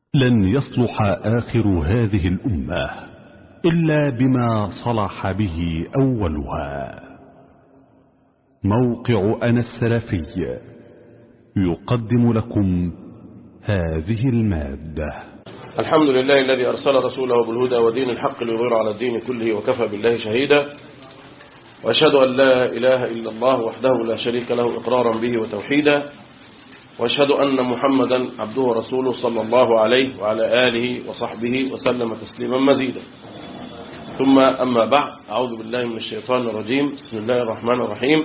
لن يصلح آخر هذه الأمة إلا بما صلح به أولها موقع أنا السلفي يقدم لكم هذه المادة الحمد لله الذي أرسل رسوله بالهدى ودين الحق ليظهر على الدين كله وكفى بالله شهيدا وأشهد أن لا إله إلا الله وحده لا شريك له إقرارا به وتوحيدا وأشهد أن محمدا عبده ورسوله صلى الله عليه وعلى آله وصحبه وسلم تسليما مزيدا ثم أما بعد أعوذ بالله من الشيطان الرجيم بسم الله الرحمن الرحيم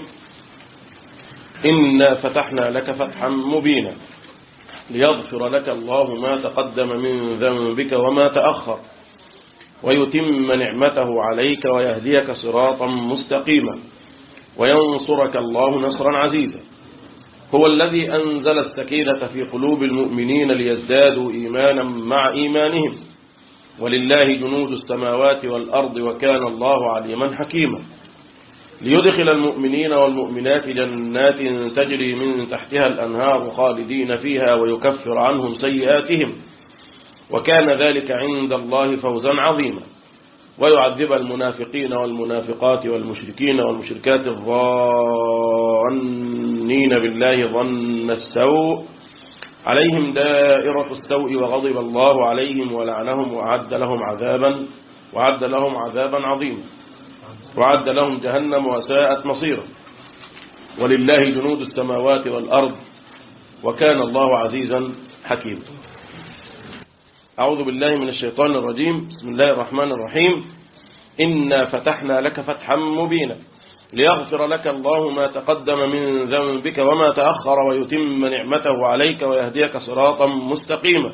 إنا فتحنا لك فتحا مبينا ليغفر لك الله ما تقدم من ذنبك وما تأخر ويتم نعمته عليك ويهديك صراطا مستقيما وينصرك الله نصرا عزيزا هو الذي أنزل السكينة في قلوب المؤمنين ليزدادوا إيمانا مع إيمانهم ولله جنود السماوات والأرض وكان الله عليما حكيما ليدخل المؤمنين والمؤمنات جنات تجري من تحتها الأنهار خالدين فيها ويكفر عنهم سيئاتهم وكان ذلك عند الله فوزا عظيما ويعذب المنافقين والمنافقات والمشركين والمشركات الظانين بالله ظن السوء عليهم دائرة السوء وغضب الله عليهم ولعنهم وعد لهم عذابا وعد لهم عذابا عظيما وعد لهم جهنم وساءت مصيرا ولله جنود السماوات والأرض وكان الله عزيزا حكيما أعوذ بالله من الشيطان الرجيم بسم الله الرحمن الرحيم إنا فتحنا لك فتحا مبينا ليغفر لك الله ما تقدم من ذنبك وما تأخر ويتم نعمته عليك ويهديك صراطا مستقيما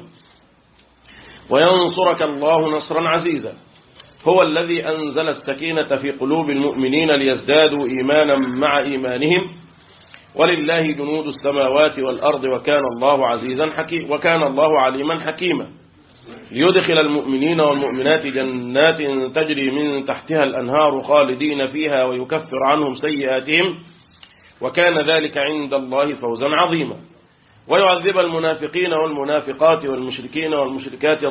وينصرك الله نصرا عزيزا هو الذي أنزل السكينة في قلوب المؤمنين ليزدادوا إيمانا مع إيمانهم ولله جنود السماوات والأرض وكان الله عزيزا حكيما وكان الله عليما حكيما ليدخل المؤمنين والمؤمنات جنات تجري من تحتها الأنهار خالدين فيها ويكفر عنهم سيئاتهم وكان ذلك عند الله فوزا عظيما ويعذب المنافقين والمنافقات والمشركين والمشركات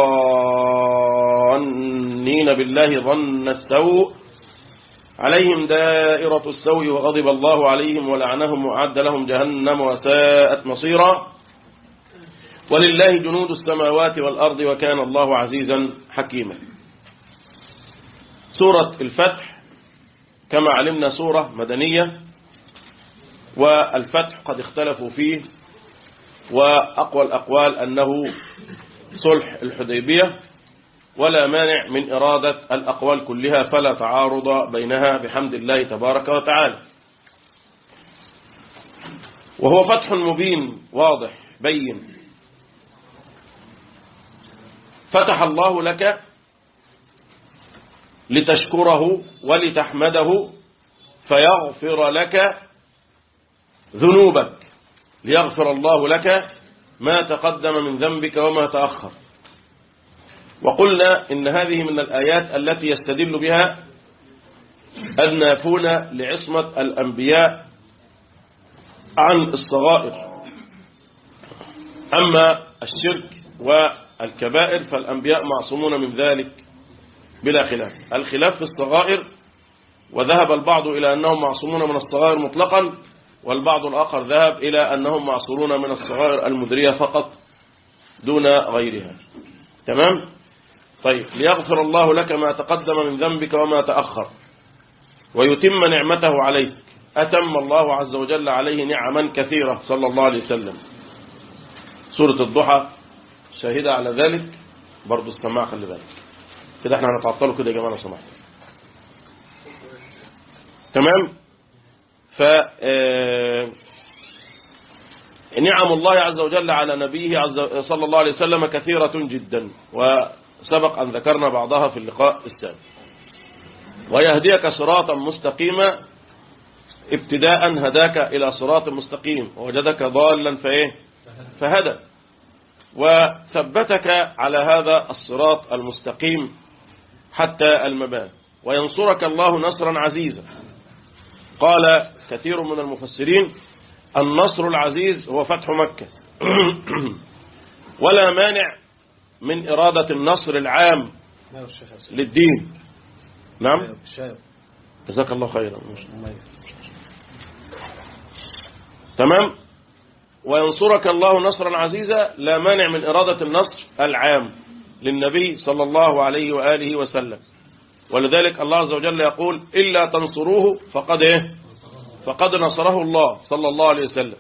الظانين بالله ظن السوء عليهم دائرة السوء وغضب الله عليهم ولعنهم وأعد لهم جهنم وساءت مصيرا ولله جنود السماوات والأرض وكان الله عزيزا حكيما سورة الفتح كما علمنا سورة مدنية والفتح قد اختلفوا فيه وأقوى الأقوال أنه صلح الحديبية ولا مانع من إرادة الأقوال كلها فلا تعارض بينها بحمد الله تبارك وتعالى وهو فتح مبين واضح بين فتح الله لك لتشكره ولتحمده فيغفر لك ذنوبك ليغفر الله لك ما تقدم من ذنبك وما تأخر وقلنا إن هذه من الآيات التي يستدل بها النافون لعصمة الأنبياء عن الصغائر أما الشرك والكبائر فالأنبياء معصومون من ذلك بلا خلاف الخلاف في الصغائر وذهب البعض إلى أنهم معصومون من الصغائر مطلقا والبعض الآخر ذهب إلى أنهم معصومون من الصغائر المدرية فقط دون غيرها تمام طيب ليغفر الله لك ما تقدم من ذنبك وما تأخر ويتم نعمته عليك أتم الله عز وجل عليه نعما كثيرة صلى الله عليه وسلم سورة الضحى شاهدة على ذلك برضو السماع خلي بالك كده احنا هنتعطلوا كده يا جماعة لو سمحت تمام ف نعم الله عز وجل على نبيه عز صلى الله عليه وسلم كثيرة جدا وسبق أن ذكرنا بعضها في اللقاء السابق ويهديك صراطا مستقيما ابتداء هداك إلى صراط مستقيم ووجدك ضالا فإيه فهدى وثبتك على هذا الصراط المستقيم حتى المبات وينصرك الله نصرا عزيزا قال كثير من المفسرين النصر العزيز هو فتح مكة ولا مانع من إرادة النصر العام للدين نعم جزاك الله خيرا تمام وينصرك الله نصرا عزيزا لا مانع من إرادة النصر العام للنبي صلى الله عليه وآله وسلم ولذلك الله عز وجل يقول إلا تنصروه فقد إيه فقد نصره الله صلى الله عليه وسلم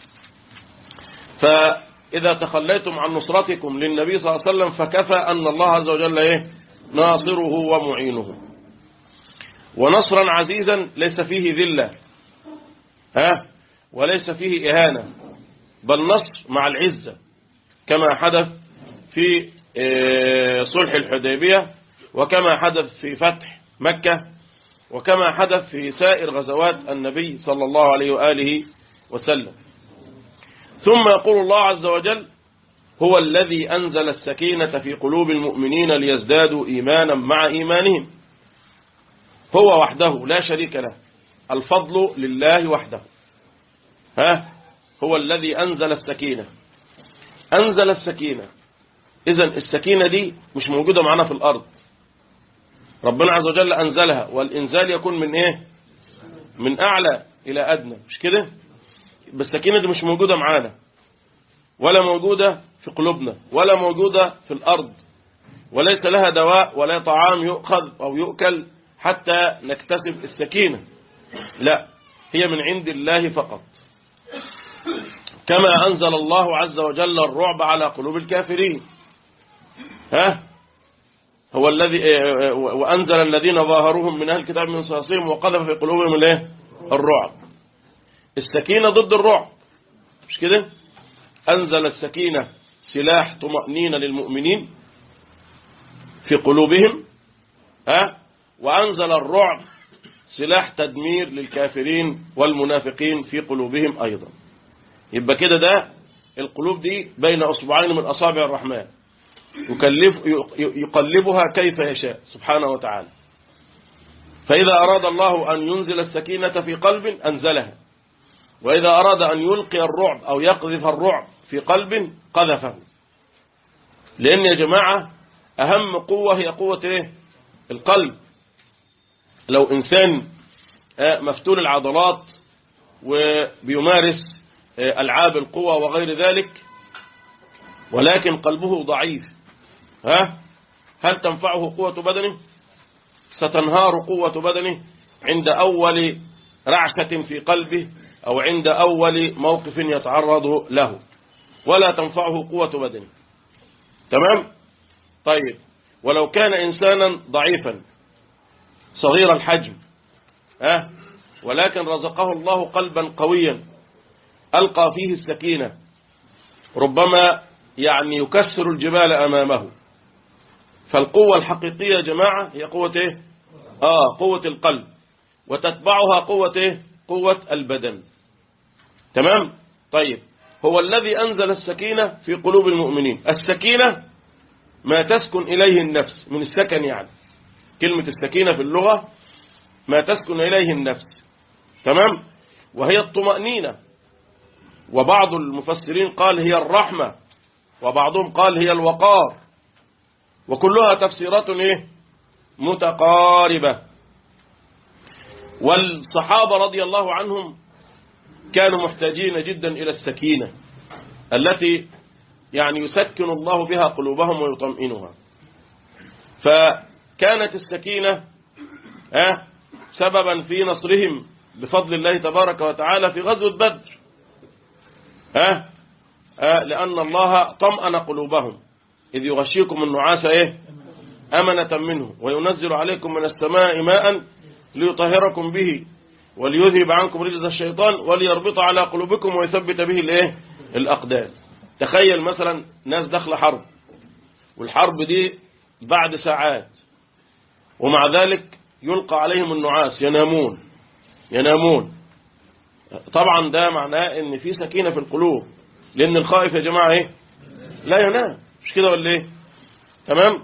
فإذا تخليتم عن نصرتكم للنبي صلى الله عليه وسلم فكفى أن الله عز وجل إيه ناصره ومعينه ونصرا عزيزا ليس فيه ذلة ها وليس فيه إهانة بل نصر مع العزة كما حدث في صلح الحديبية وكما حدث في فتح مكة وكما حدث في سائر غزوات النبي صلى الله عليه وآله وسلم ثم يقول الله عز وجل هو الذي أنزل السكينة في قلوب المؤمنين ليزدادوا إيمانا مع إيمانهم هو وحده لا شريك له الفضل لله وحده ها هو الذي أنزل السكينة أنزل السكينة إذا السكينة دي مش موجودة معنا في الأرض ربنا عز وجل أنزلها والإنزال يكون من إيه من أعلى إلى أدنى مش كده بس السكينة دي مش موجودة معانا ولا موجودة في قلوبنا ولا موجودة في الأرض وليس لها دواء ولا طعام يؤخذ أو يؤكل حتى نكتسب السكينة لا هي من عند الله فقط كما أنزل الله عز وجل الرعب على قلوب الكافرين ها هو الذي وأنزل الذين ظاهروهم من أهل الكتاب من صاصهم وقذف في قلوبهم الايه الرعب السكينة ضد الرعب مش كده أنزل السكينة سلاح طمأنينة للمؤمنين في قلوبهم ها وأنزل الرعب سلاح تدمير للكافرين والمنافقين في قلوبهم أيضا يبقى كده ده القلوب دي بين أصبعين من أصابع الرحمن يكلف يقلبها كيف يشاء سبحانه وتعالى فإذا أراد الله أن ينزل السكينة في قلب أنزلها وإذا أراد أن يلقي الرعب أو يقذف الرعب في قلب قذفه لأن يا جماعة أهم قوة هي قوة إيه؟ القلب لو إنسان مفتول العضلات وبيمارس ألعاب القوة وغير ذلك ولكن قلبه ضعيف ها هل تنفعه قوة بدنه ستنهار قوة بدنه عند أول رعشة في قلبه أو عند أول موقف يتعرض له ولا تنفعه قوة بدنه تمام طيب ولو كان إنسانا ضعيفا صغير الحجم ها ولكن رزقه الله قلبا قويا ألقى فيه السكينة ربما يعني يكسر الجبال أمامه فالقوة الحقيقية يا جماعة هي قوة إيه؟ آه قوة القلب وتتبعها قوة إيه؟ قوة البدن تمام طيب هو الذي أنزل السكينة في قلوب المؤمنين السكينة ما تسكن إليه النفس من السكن يعني كلمة السكينة في اللغة ما تسكن إليه النفس تمام وهي الطمأنينة وبعض المفسرين قال هي الرحمة وبعضهم قال هي الوقار وكلها تفسيرات إيه؟ متقاربة والصحابة رضي الله عنهم كانوا محتاجين جدا إلى السكينة التي يعني يسكن الله بها قلوبهم ويطمئنها فكانت السكينة آه سببا في نصرهم بفضل الله تبارك وتعالى في غزوة بدر آه آه لأن الله طمأن قلوبهم إذ يغشيكم النعاس إيه أمنة منه وينزل عليكم من السماء ماء ليطهركم به وليذهب عنكم رجز الشيطان وليربط على قلوبكم ويثبت به الايه الأقدام تخيل مثلا ناس داخله حرب والحرب دي بعد ساعات ومع ذلك يلقى عليهم النعاس ينامون ينامون طبعا ده معناه ان في سكينة في القلوب لان الخائف يا جماعة ايه لا ينام مش كده ولا ايه تمام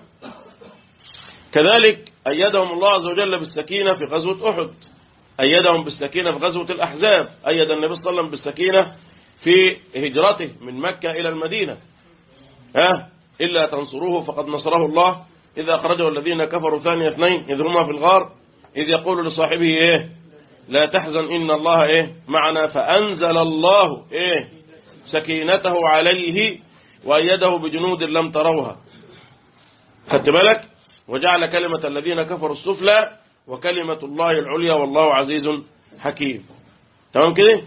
كذلك أيدهم الله عز وجل بالسكينة في غزوة أحد أيدهم بالسكينة في غزوة الأحزاب أيد النبي صلى الله عليه وسلم بالسكينة في هجرته من مكة إلى المدينة ها إلا تنصروه فقد نصره الله إذا أخرجه الذين كفروا ثاني اثنين إذ هما في الغار إذ يقول لصاحبه إيه لا تحزن إن الله إيه معنا فأنزل الله إيه سكينته عليه وأيده بجنود لم تروها خدت بالك وجعل كلمة الذين كفروا السفلى وكلمة الله العليا والله عزيز حكيم تمام كده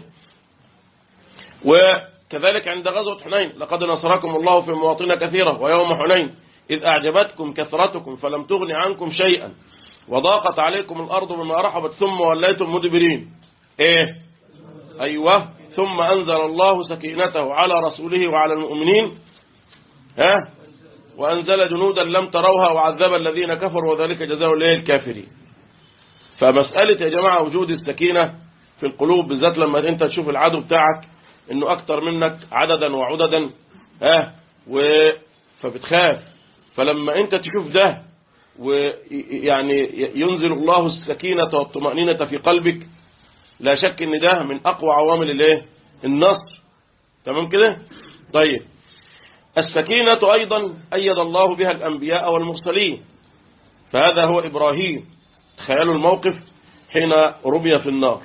وكذلك عند غزوة حنين لقد نصركم الله في مواطن كثيرة ويوم حنين إذ أعجبتكم كثرتكم فلم تغن عنكم شيئا وضاقت عليكم الأرض بما رحبت ثم وليتم مدبرين إيه أيوة ثم أنزل الله سكينته على رسوله وعلى المؤمنين ها وأنزل جنودا لم تروها وعذب الذين كفروا وذلك جزاء الله الكافرين فمسألة يا جماعة وجود السكينة في القلوب بالذات لما أنت تشوف العدو بتاعك إنه أكتر منك عددا وعددا ها و فبتخاف فلما أنت تشوف ده ويعني ينزل الله السكينة والطمأنينة في قلبك لا شك ان ده من اقوى عوامل الايه النصر تمام كده طيب السكينة ايضا ايد الله بها الانبياء والمرسلين فهذا هو ابراهيم تخيلوا الموقف حين رمي في النار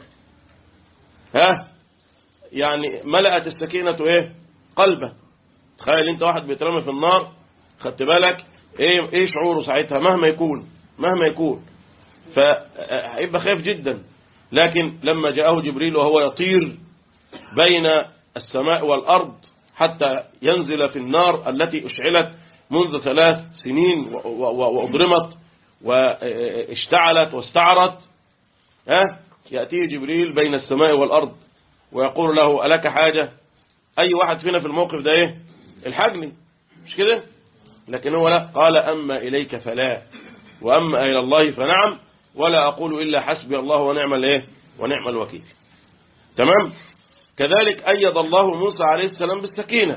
ها يعني ملأت السكينة ايه قلبه تخيل انت واحد بيترمي في النار خدت بالك ايه ايه شعوره ساعتها مهما يكون مهما يكون فهيبقى خايف جدا لكن لما جاءه جبريل وهو يطير بين السماء والأرض حتى ينزل في النار التي أشعلت منذ ثلاث سنين وأضرمت واشتعلت واستعرت ها يأتيه جبريل بين السماء والأرض ويقول له ألك حاجة أي واحد فينا في الموقف ده إيه الحجني مش كده لكن هو لا قال أما إليك فلا وأما إلى الله فنعم ولا أقول إلا حسبي الله ونعم الايه ونعم الوكيل تمام كذلك أيد الله موسى عليه السلام بالسكينة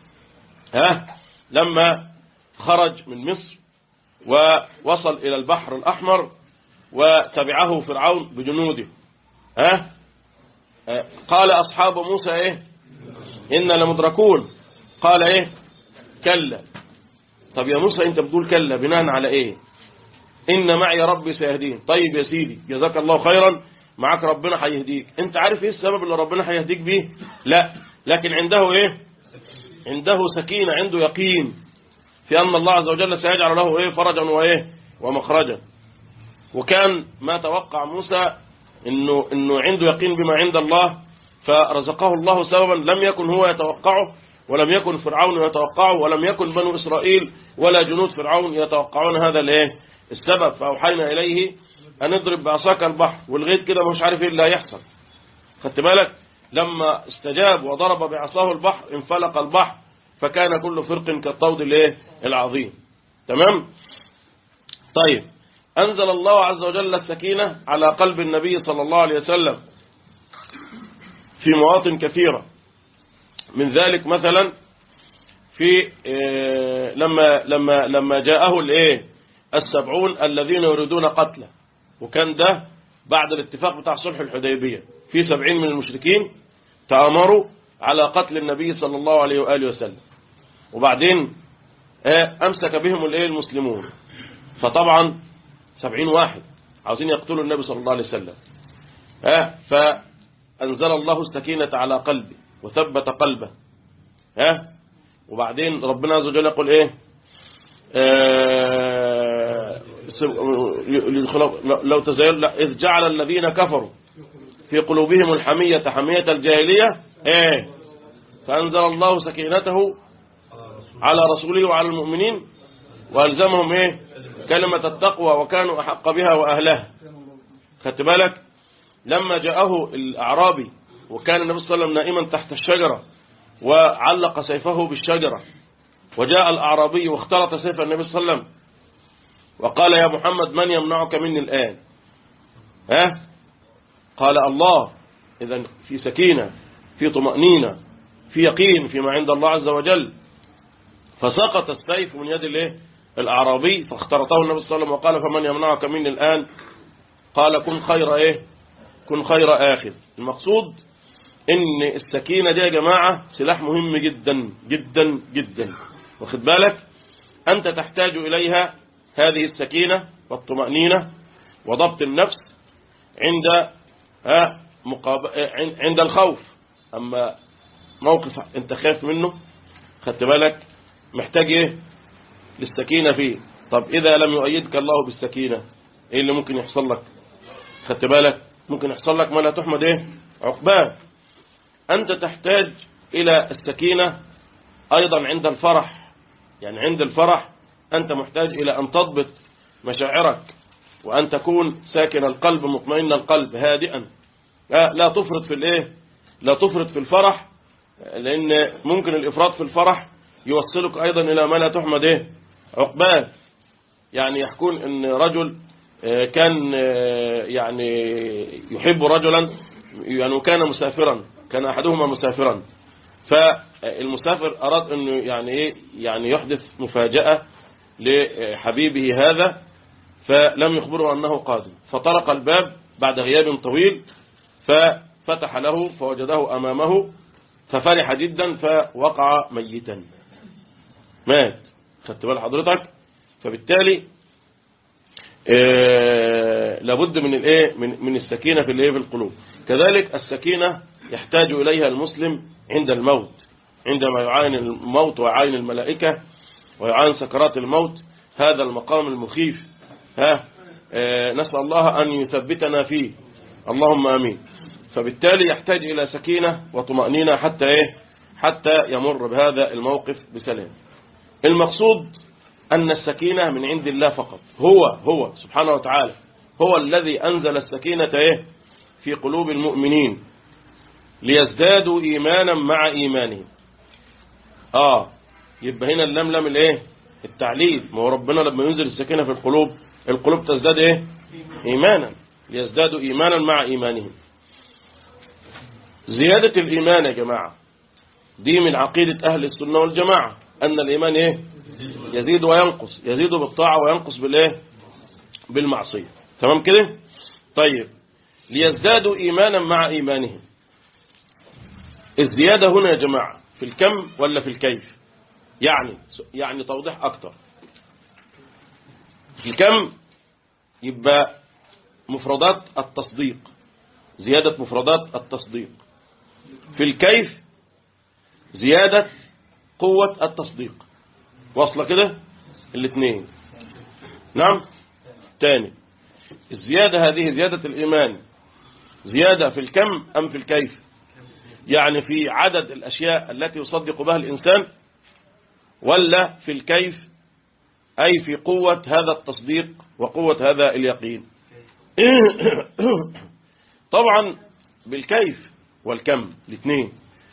ها لما خرج من مصر ووصل إلى البحر الأحمر وتبعه فرعون بجنوده ها قال أصحاب موسى إيه إن لمدركون قال إيه كلا طب يا موسى أنت بتقول كلا بناء على إيه إن معي ربي سيهدين طيب يا سيدي جزاك الله خيرا معك ربنا هيهديك انت عارف ايه السبب اللي ربنا هيهديك بيه لا لكن عنده ايه عنده سكينة عنده يقين في أن الله عز وجل سيجعل له ايه فرجا وايه ومخرجا وكان ما توقع موسى انه, إنه عنده يقين بما عند الله فرزقه الله سببا لم يكن هو يتوقعه ولم يكن فرعون يتوقعه ولم يكن بنو إسرائيل ولا جنود فرعون يتوقعون هذا الايه السبب فأوحينا إليه أن اضرب بعصاك البحر والغيط كده مش عارف ايه اللي هيحصل خدت بالك لما استجاب وضرب بعصاه البحر انفلق البحر فكان كل فرق كالطود الايه العظيم تمام طيب أنزل الله عز وجل السكينة على قلب النبي صلى الله عليه وسلم في مواطن كثيرة من ذلك مثلا في إيه لما لما لما جاءه الايه السبعون الذين يريدون قتله وكان ده بعد الاتفاق بتاع صلح الحديبية في سبعين من المشركين تأمروا على قتل النبي صلى الله عليه وآله وسلم وبعدين أمسك بهم الايه المسلمون فطبعا سبعين واحد عاوزين يقتلوا النبي صلى الله عليه وسلم فأنزل الله السكينة على قلبه وثبت قلبه ها وبعدين ربنا عز وجل يقول ايه آه لو تزيل إذ جعل الذين كفروا في قلوبهم الحمية حمية الجاهلية ايه فأنزل الله سكينته على رسوله وعلى المؤمنين وألزمهم ايه كلمة التقوى وكانوا أحق بها وأهلها خدت بالك لما جاءه الأعرابي وكان النبي صلى الله عليه وسلم نائما تحت الشجرة وعلق سيفه بالشجرة وجاء الأعرابي واختلط سيف النبي صلى الله عليه وسلم وقال يا محمد من يمنعك مني الآن ها قال الله إذا في سكينة في طمأنينة في يقين فيما عند الله عز وجل فسقط السيف من يد الايه الأعرابي فاخترطه النبي صلى الله عليه وسلم وقال فمن يمنعك مني الآن قال كن خير ايه كن خير آخذ المقصود ان السكينة دي يا جماعة سلاح مهم جدا جدا جدا واخد بالك أنت تحتاج إليها هذه السكينة والطمأنينة وضبط النفس عند ها مقاب... عند الخوف أما موقف أنت خايف منه خدت بالك محتاج إيه للسكينة فيه طب إذا لم يؤيدك الله بالسكينة إيه اللي ممكن يحصل لك خدت بالك ممكن يحصل لك ما لا تحمد إيه عقباه أنت تحتاج إلى السكينة أيضا عند الفرح يعني عند الفرح أنت محتاج إلى أن تضبط مشاعرك وأن تكون ساكن القلب مطمئن القلب هادئا لا تفرط في الإيه لا تفرط في الفرح لأن ممكن الإفراط في الفرح يوصلك أيضا إلى ما لا تحمد إيه عقباه يعني يحكون أن رجل كان يعني يحب رجلا يعني وكان مسافرا كان أحدهما مسافرا فالمسافر أراد أنه يعني إيه يعني يحدث مفاجأة لحبيبه هذا فلم يخبره أنه قادم فطرق الباب بعد غياب طويل ففتح له فوجده أمامه ففرح جدا فوقع ميتا مات خدت بال حضرتك فبالتالي آه لابد من الايه من, من السكينه في الايه في القلوب كذلك السكينه يحتاج اليها المسلم عند الموت عندما يعاين الموت ويعاين الملائكه ويعاين سكرات الموت هذا المقام المخيف ها آه نسال الله ان يثبتنا فيه اللهم امين فبالتالي يحتاج الى سكينه وطمانينه حتى ايه حتى يمر بهذا الموقف بسلام المقصود أن السكينة من عند الله فقط هو هو سبحانه وتعالى هو الذي أنزل السكينة إيه في قلوب المؤمنين ليزدادوا إيمانا مع إيمانهم آه يبقى هنا اللملم الإيه التعليل ما هو ربنا لما ينزل السكينة في القلوب القلوب تزداد إيه إيمانا ليزدادوا إيمانا مع إيمانهم زيادة الإيمان يا جماعة دي من عقيدة أهل السنة والجماعة أن الإيمان إيه يزيد وينقص يزيد بالطاعة وينقص بالإيه بالمعصية تمام كده طيب ليزدادوا إيمانا مع إيمانهم الزيادة هنا يا جماعة في الكم ولا في الكيف يعني يعني توضيح أكتر في الكم يبقى مفردات التصديق زيادة مفردات التصديق في الكيف زيادة قوة التصديق واصلة كده الاثنين نعم تاني الزيادة هذه زيادة الإيمان زيادة في الكم أم في الكيف يعني في عدد الأشياء التي يصدق بها الإنسان ولا في الكيف أي في قوة هذا التصديق وقوة هذا اليقين طبعا بالكيف والكم الاثنين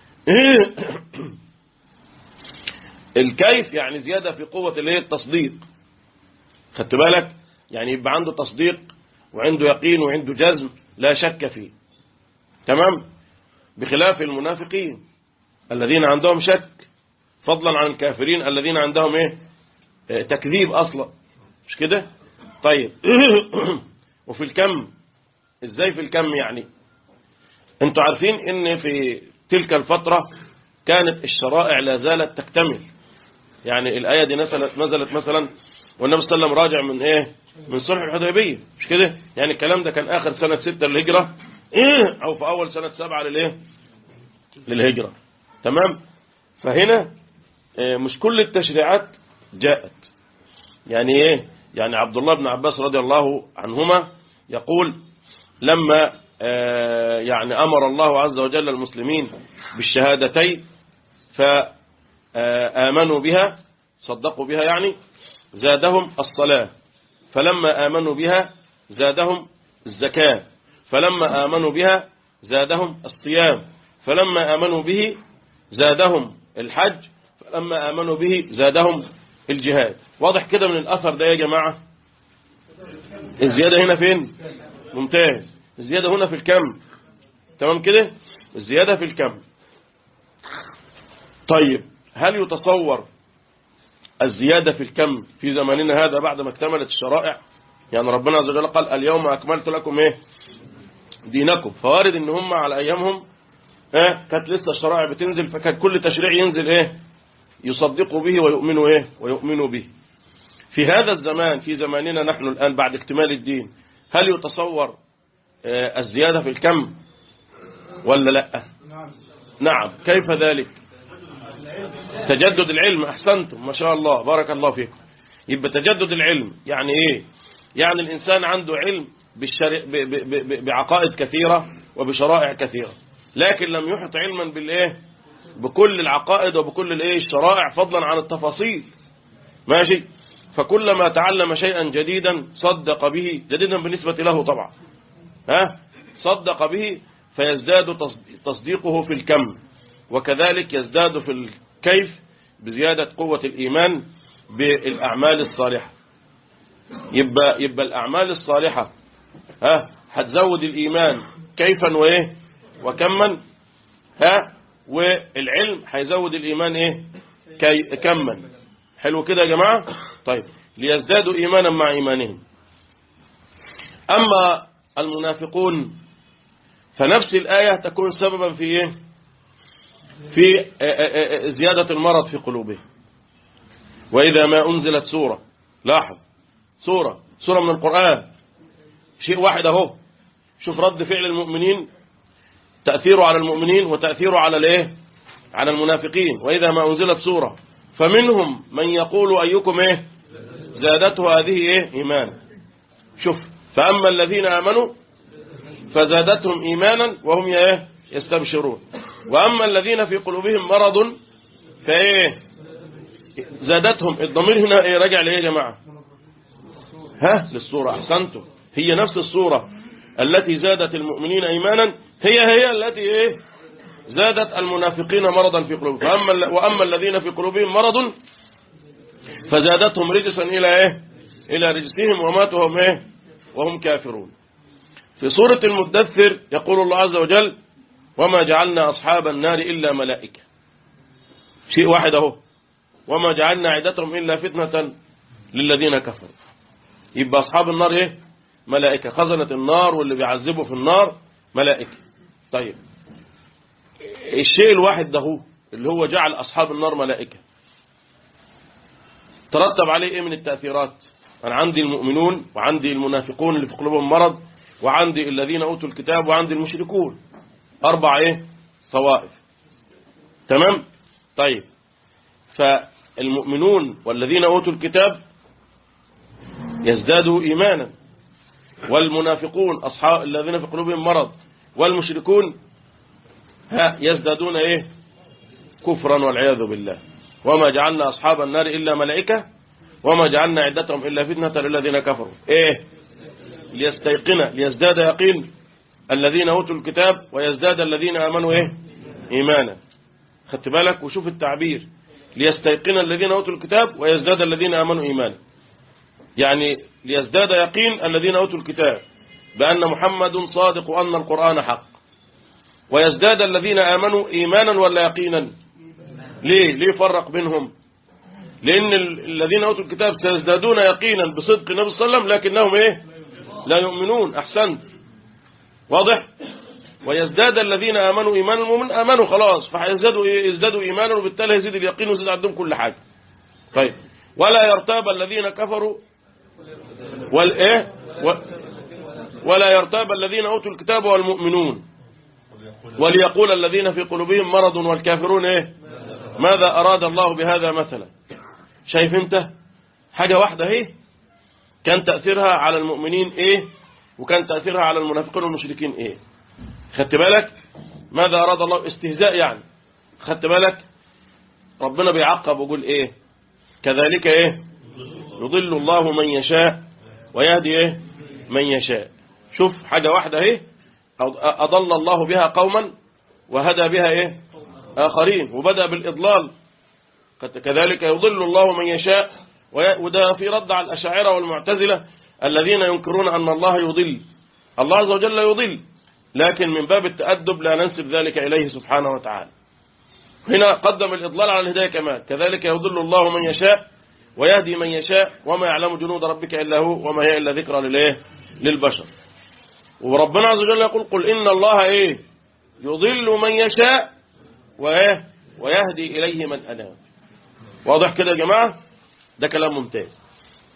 الكيف يعني زيادة في قوة الايه التصديق خدت بالك يعني يبقى عنده تصديق وعنده يقين وعنده جزم لا شك فيه تمام بخلاف المنافقين الذين عندهم شك فضلا عن الكافرين الذين عندهم ايه اه تكذيب اصلا مش كده طيب وفي الكم ازاي في الكم يعني انتوا عارفين ان في تلك الفترة كانت الشرائع لا زالت تكتمل يعني الآية دي نزلت نزلت مثلا والنبي صلى الله عليه وسلم راجع من ايه من صلح الحديبية مش كده يعني الكلام ده كان آخر سنة ستة للهجرة أو في أول سنة سبعة للإيه للهجرة تمام فهنا مش كل التشريعات جاءت يعني ايه يعني عبد الله بن عباس رضي الله عنهما يقول لما يعني أمر الله عز وجل المسلمين بالشهادتين فآمنوا بها صدقوا بها يعني زادهم الصلاة فلما آمنوا بها زادهم الزكاة فلما آمنوا بها زادهم الصيام فلما آمنوا به زادهم الحج فلما آمنوا به زادهم الجهاد واضح كده من الأثر ده يا جماعة الزيادة هنا فين ممتاز الزيادة هنا في الكم تمام كده الزيادة في الكم طيب هل يتصور الزيادة في الكم في زماننا هذا بعد ما اكتملت الشرائع يعني ربنا عز وجل قال اليوم أكملت لكم إيه دينكم فوارد ان هم على أيامهم اه كانت لسه الشرائع بتنزل فكان كل تشريع ينزل إيه يصدقوا به ويؤمنوا إيه ويؤمنوا به في هذا الزمان في زماننا نحن الآن بعد اكتمال الدين هل يتصور آه، الزيادة في الكم ولا لا نعم كيف ذلك تجدد العلم أحسنتم ما شاء الله بارك الله فيكم يبقى تجدد العلم يعني إيه يعني الإنسان عنده علم بالشري... ب... ب... ب... بعقائد كثيرة وبشرائع كثيرة لكن لم يحط علما بالإيه بكل العقائد وبكل الإيه الشرائع فضلا عن التفاصيل ماشي فكلما تعلم شيئا جديدا صدق به جديدا بالنسبة له طبعا ها صدق به فيزداد تصديقه في الكم وكذلك يزداد في الكيف بزيادة قوة الإيمان بالأعمال الصالحة يبقى, يبقى الأعمال الصالحة ها هتزود الإيمان كيفا وإيه وكما ها والعلم هيزود الإيمان إيه كي كما حلو كده يا جماعة طيب ليزدادوا إيمانا مع إيمانهم أما المنافقون فنفس الآية تكون سببا في إيه في زيادة المرض في قلوبهم وإذا ما أنزلت سورة لاحظ سورة سورة من القرآن شيء واحد اهو شوف رد فعل المؤمنين تأثيره على المؤمنين وتأثيره على الايه على المنافقين وإذا ما أنزلت سورة فمنهم من يقول أيكم ايه زادته هذه ايه إيمان شوف فأما الذين آمنوا فزادتهم إيمانا وهم ايه يستبشرون وأما الذين في قلوبهم مرض فايه زادتهم الضمير هنا ايه راجع ليه يا جماعة ها للصورة أحسنتم هي نفس الصورة التي زادت المؤمنين إيمانا هي هي التي إيه زادت المنافقين مرضا في قلوبهم فأما وأما الذين في قلوبهم مرض فزادتهم رجسا إلى إيه إلى رجسهم وماتوا هم إيه وهم كافرون في سورة المدثر يقول الله عز وجل وما جعلنا أصحاب النار إلا ملائكة شيء واحد اهو وما جعلنا عدتهم إلا فتنة للذين كفروا يبقى أصحاب النار إيه ملائكة خزنة النار واللي بيعذبوا في النار ملائكة طيب الشيء الواحد ده هو اللي هو جعل أصحاب النار ملائكة ترتب عليه إيه من التأثيرات أنا عندي المؤمنون وعندي المنافقون اللي في قلوبهم مرض وعندي الذين أوتوا الكتاب وعندي المشركون أربع إيه طوائف تمام طيب فالمؤمنون والذين أوتوا الكتاب يزدادوا إيمانا والمنافقون أصحاب الذين في قلوبهم مرض والمشركون ها يزدادون إيه كفرا والعياذ بالله وما جعلنا أصحاب النار إلا ملائكة وما جعلنا عدتهم إلا فتنة للذين كفروا إيه ليستيقن ليزداد يقين الذين أوتوا الكتاب ويزداد الذين آمنوا إيه إيمانا خدت بالك وشوف التعبير ليستيقن الذين أوتوا الكتاب ويزداد الذين آمنوا إيمانا يعني ليزداد يقين الذين أوتوا الكتاب بأن محمد صادق وأن القرآن حق ويزداد الذين آمنوا إيمانا ولا يقينا ليه ليه فرق بينهم لأن الذين أوتوا الكتاب سيزدادون يقينا بصدق النبي صلى الله عليه وسلم لكنهم إيه لا يؤمنون أحسنت واضح ويزداد الذين آمنوا إيمانا المؤمن آمنوا خلاص فهيزدادوا إيه يزدادوا إيمانا وبالتالي يزيد اليقين ويزيد عندهم كل حاجة طيب ولا يرتاب الذين كفروا والإيه و ولا يرتاب الذين أوتوا الكتاب والمؤمنون وليقول الذين في قلوبهم مرض والكافرون إيه ماذا أراد الله بهذا مثلا شايف انت حاجة واحدة اهي كان تأثيرها على المؤمنين ايه وكان تأثيرها على المنافقين والمشركين ايه خدت بالك ماذا أراد الله استهزاء يعني خدت بالك ربنا بيعقب ويقول ايه كذلك ايه يضل الله من يشاء ويهدي ايه من يشاء شوف حاجة واحدة اهي أضل الله بها قوما وهدى بها ايه آخرين وبدأ بالإضلال كذلك يضل الله من يشاء وده في رد على الأشاعرة والمعتزلة الذين ينكرون أن الله يضل الله عز وجل يضل لكن من باب التأدب لا ننسب ذلك إليه سبحانه وتعالى هنا قدم الإضلال على الهداية كمان كذلك يضل الله من يشاء ويهدي من يشاء وما يعلم جنود ربك إلا هو وما هي إلا ذكرى للإيه للبشر وربنا عز وجل يقول قل إن الله إيه يضل من يشاء وإيه ويهدي إليه من أناب واضح كده يا جماعة ده كلام ممتاز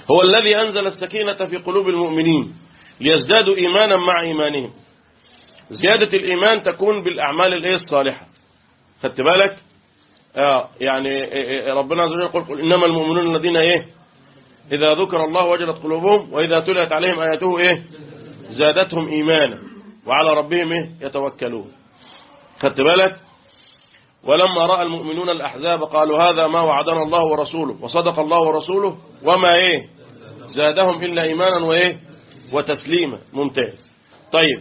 هو الذي أنزل السكينة في قلوب المؤمنين ليزدادوا إيمانا مع إيمانهم زيادة الإيمان تكون بالأعمال الإيه الصالحة خدت بالك آه يعني إيه إيه ربنا عز وجل يقول قل إنما المؤمنون الذين إيه إذا ذكر الله وجلت قلوبهم وإذا تليت عليهم آياته إيه زادتهم إيمانا وعلى ربهم إيه يتوكلون خدت بالك ولما رأى المؤمنون الأحزاب قالوا هذا ما وعدنا الله ورسوله وصدق الله ورسوله وما إيه زادهم إلا إيمانا وإيه وتسليما ممتاز طيب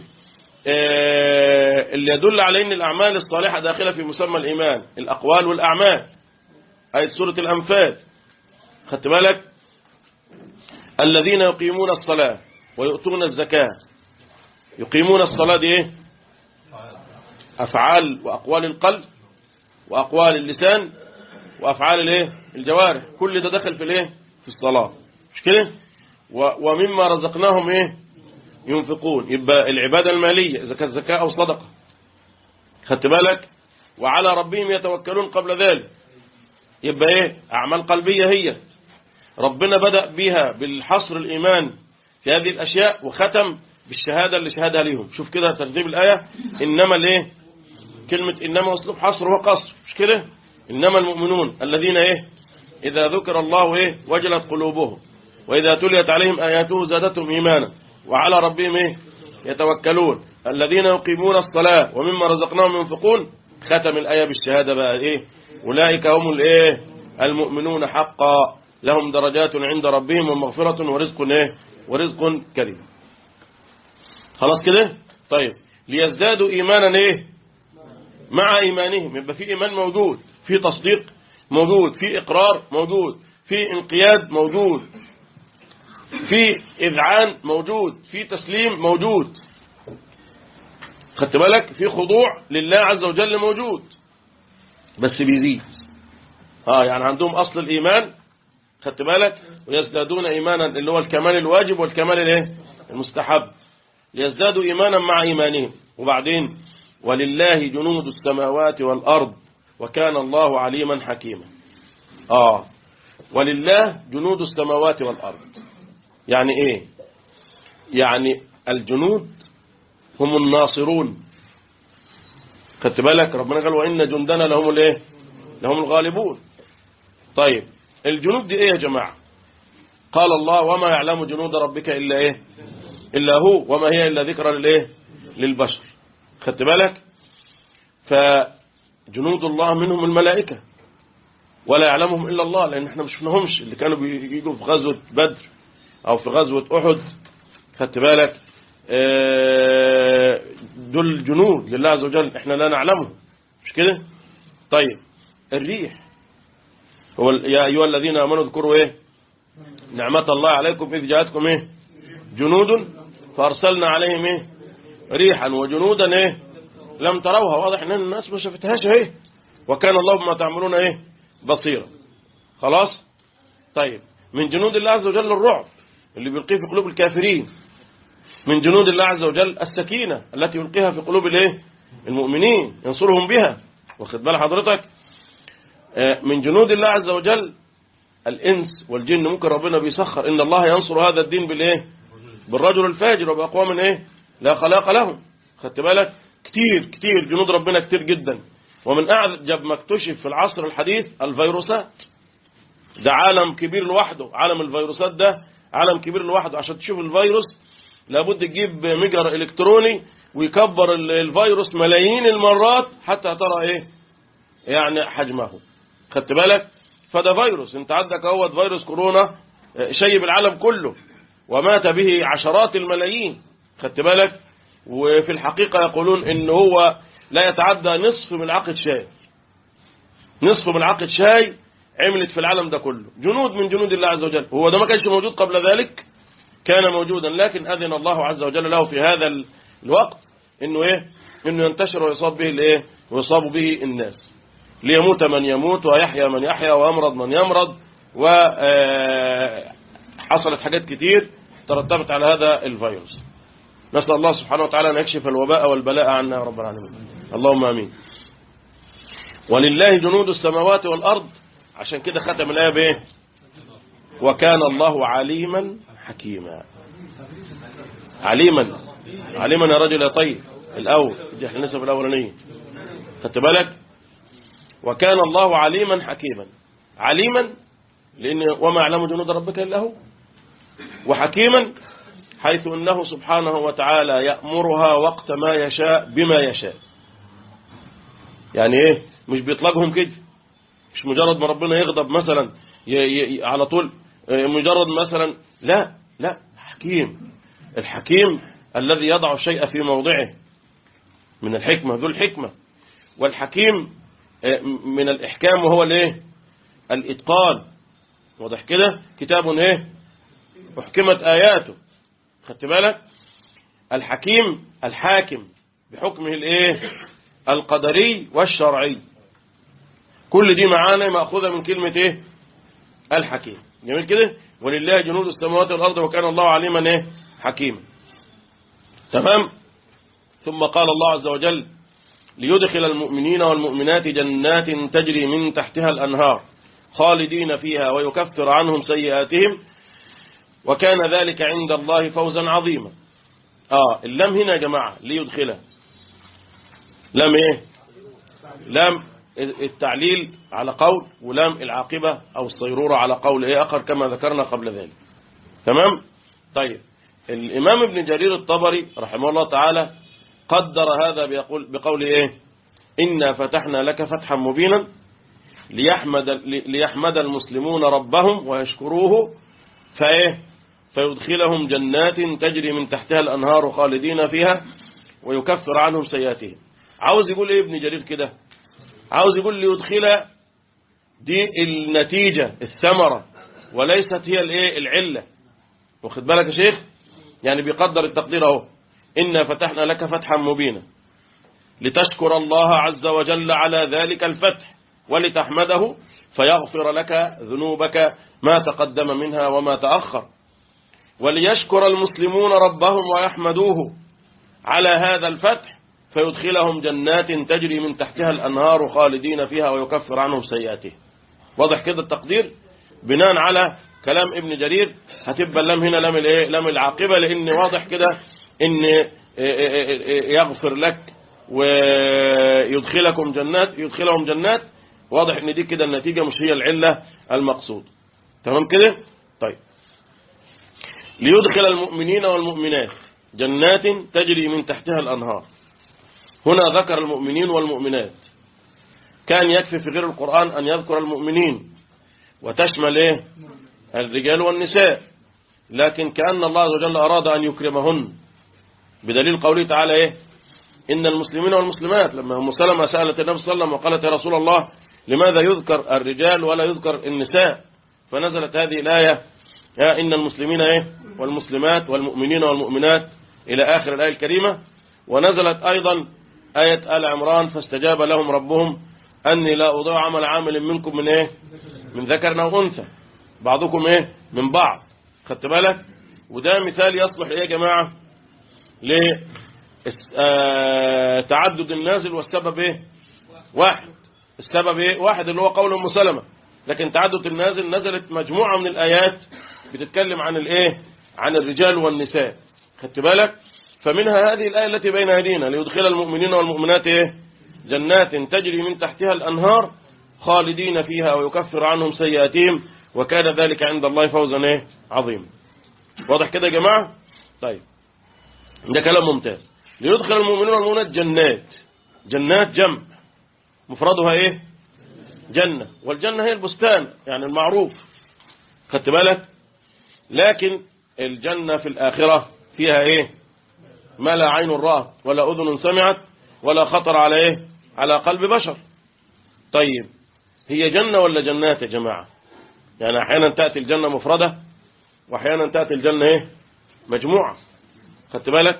آه اللي يدل على أن الأعمال الصالحة داخلة في مسمى الإيمان الأقوال والأعمال آية سورة الأنفال خدت بالك الذين يقيمون الصلاة ويؤتون الزكاة يقيمون الصلاة دي إيه أفعال وأقوال القلب وأقوال اللسان وأفعال الايه الجوارح كل ده دخل في الايه في الصلاة مش كده و- ومما رزقناهم ايه ينفقون يبقى العبادة المالية إذا كانت زكاة أو صدقة خدت بالك وعلى ربهم يتوكلون قبل ذلك يبقى ايه أعمال قلبية هي ربنا بدأ بها بالحصر الإيمان في هذه الأشياء وختم بالشهادة اللي شهدها ليهم شوف كده ترتيب الآية إنما الايه كلمة إنما أسلوب حصر وقصر مش كده إنما المؤمنون الذين إيه إذا ذكر الله إيه وجلت قلوبهم وإذا تليت عليهم آياته زادتهم إيمانا وعلى ربهم إيه يتوكلون الذين يقيمون الصلاة ومما رزقناهم ينفقون ختم الآية بالشهادة بقى إيه أولئك هم الإيه المؤمنون حقا لهم درجات عند ربهم ومغفرة ورزق إيه ورزق كريم خلاص كده طيب ليزدادوا إيمانا إيه مع إيمانهم يبقى في إيمان موجود في تصديق موجود في إقرار موجود في انقياد موجود في إذعان موجود في تسليم موجود خدت بالك في خضوع لله عز وجل موجود بس بيزيد اه يعني عندهم أصل الإيمان خدت بالك ويزدادون إيمانا اللي هو الكمال الواجب والكمال الايه المستحب ليزدادوا إيمانا مع إيمانهم وبعدين ولله جنود السماوات والأرض وكان الله عليما حكيما آه ولله جنود السماوات والأرض يعني إيه يعني الجنود هم الناصرون خدت بالك ربنا قال وإن جندنا لهم الايه لهم الغالبون طيب الجنود دي ايه يا جماعة قال الله وما يعلم جنود ربك إلا ايه إلا هو وما هي إلا ذكرى للايه للبشر خدت بالك فجنود الله منهم الملائكة ولا يعلمهم إلا الله لأن احنا مش شفناهمش اللي كانوا بيجوا في غزوة بدر أو في غزوة أحد خدت بالك آه، دول جنود لله عز وجل احنا لا نعلمهم مش كده طيب الريح هو ال- يا أيها الذين آمنوا اذكروا ايه نعمة الله عليكم إذ جاءتكم ايه جنود فأرسلنا عليهم ايه ريحا وجنودا ايه لم تروها واضح ان الناس ما شافتهاش اهي وكان الله بما تعملون ايه بصيرا خلاص طيب من جنود الله عز وجل الرعب اللي بيلقيه في قلوب الكافرين من جنود الله عز وجل السكينة التي يلقيها في قلوب الايه المؤمنين ينصرهم بها واخد بال حضرتك آه، من جنود الله عز وجل الإنس والجن ممكن ربنا بيسخر إن الله ينصر هذا الدين بالإيه بالرجل الفاجر وبأقوام إيه لا خلاق لهم خدت بالك كتير كتير جنود ربنا كتير جدا ومن أعجب ما اكتشف في العصر الحديث الفيروسات ده عالم كبير لوحده عالم الفيروسات ده عالم كبير لوحده عشان تشوف الفيروس لابد تجيب مجرى إلكتروني ويكبر ال- الفيروس ملايين المرات حتى ترى إيه يعني حجمه خدت بالك فده فيروس انت عندك اهوت فيروس كورونا اه، شيب العالم كله ومات به عشرات الملايين خدت بالك وفي الحقيقة يقولون ان هو لا يتعدى نصف ملعقة شاي نصف ملعقة شاي عملت في العالم ده كله جنود من جنود الله عز وجل هو ده ما كانش موجود قبل ذلك كان موجودا لكن أذن الله عز وجل له في هذا ال- الوقت انه ايه انه ينتشر ويصاب به الايه ويصاب به الناس ليموت من يموت ويحيى من يحيى ويمرض من يمرض وحصلت حاجات كتير ترتبت على هذا الفيروس نسأل الله سبحانه وتعالى أن يكشف الوباء والبلاء عنا يا رب العالمين اللهم آمين ولله جنود السماوات والأرض عشان كده ختم الآية بإيه وكان الله عليما حكيما عليما عليما يا رجل يا طيب الأول دي احنا لسه في الأولانية خدت بالك وكان الله عليما حكيما عليما لأن وما يعلم جنود ربك إلا هو وحكيما حيث أنه سبحانه وتعالى يأمرها وقت ما يشاء بما يشاء يعني ايه مش بيطلقهم كده مش مجرد ما ربنا يغضب مثلا ي ي على طول مجرد مثلا لا لا حكيم الحكيم الذي يضع الشيء في موضعه من الحكمة ذو الحكمة والحكيم من الإحكام وهو الايه الإتقان واضح كده كتاب ايه احكمت آياته خدت بالك الحكيم الحاكم بحكمه الايه القدري والشرعي كل دي معانا مأخوذة من كلمة ايه الحكيم جميل كده ولله جنود السماوات والأرض وكان الله عليما ايه حكيما تمام ثم قال الله عز وجل ليدخل المؤمنين والمؤمنات جنات تجري من تحتها الأنهار خالدين فيها ويكفر عنهم سيئاتهم وكان ذلك عند الله فوزا عظيما آه اللام هنا يا جماعة ليدخلها لام ايه لام التعليل على قول ولام العاقبة او الصيرورة على قول ايه اخر كما ذكرنا قبل ذلك تمام طيب الامام ابن جرير الطبري رحمه الله تعالى قدر هذا بيقول بقول ايه إنا فتحنا لك فتحا مبينا ليحمد, ليحمد المسلمون ربهم ويشكروه فايه فيدخلهم جنات تجري من تحتها الأنهار خالدين فيها ويكفر عنهم سيئاتهم عاوز يقول ايه ابن جرير كده عاوز يقول ليدخل دي النتيجة الثمرة وليست هي الايه العلة واخد بالك يا شيخ يعني بيقدر التقدير اهو إنا فتحنا لك فتحا مبينا لتشكر الله عز وجل على ذلك الفتح ولتحمده فيغفر لك ذنوبك ما تقدم منها وما تأخر وليشكر المسلمون ربهم ويحمدوه على هذا الفتح فيدخلهم جنات تجري من تحتها الأنهار خالدين فيها ويكفر عنهم سيئاتهم واضح كده التقدير بناء على كلام ابن جرير هتبقى اللام هنا لام الايه لام العاقبة لان واضح كده ان يغفر لك ويدخلكم جنات يدخلهم جنات واضح ان دي كده النتيجة مش هي العلة المقصود تمام كده طيب ليدخل المؤمنين والمؤمنات جنات تجري من تحتها الأنهار هنا ذكر المؤمنين والمؤمنات كان يكفي في غير القرآن أن يذكر المؤمنين وتشمل إيه الرجال والنساء لكن كأن الله عز وجل أراد أن يكرمهن بدليل قوله تعالى إيه إن المسلمين والمسلمات لما أم سلمة سألت النبي صلى الله عليه وسلم وقالت يا رسول الله لماذا يذكر الرجال ولا يذكر النساء فنزلت هذه الآية يا إن المسلمين إيه والمسلمات والمؤمنين والمؤمنات إلى آخر الآية الكريمة ونزلت أيضا آية آل عمران فاستجاب لهم ربهم أني لا أضيع عمل عامل منكم من إيه من ذكر أو أنثى بعضكم إيه من بعض خدت بالك وده مثال يصلح إيه يا جماعة لتعدد النازل والسبب إيه واحد السبب إيه واحد اللي هو قول أم سلمة لكن تعدد النازل نزلت مجموعة من الآيات بتتكلم عن الإيه عن الرجال والنساء خدت بالك فمنها هذه الآية التي بين أيدينا ليدخل المؤمنين والمؤمنات إيه جنات تجري من تحتها الأنهار خالدين فيها ويكفر عنهم سيئاتهم وكان ذلك عند الله فوزا إيه عظيم واضح كده يا جماعة طيب ده كلام ممتاز ليدخل المؤمنون والمؤمنات جنات جنات جمع مفردها إيه جنة والجنة هي البستان يعني المعروف خدت بالك لكن الجنة في الآخرة فيها إيه ما لا عين رأت ولا أذن سمعت ولا خطر على إيه على قلب بشر طيب هي جنة ولا جنات يا جماعة يعني أحيانا تأتي الجنة مفردة وأحيانا تأتي الجنة إيه مجموعة خدت بالك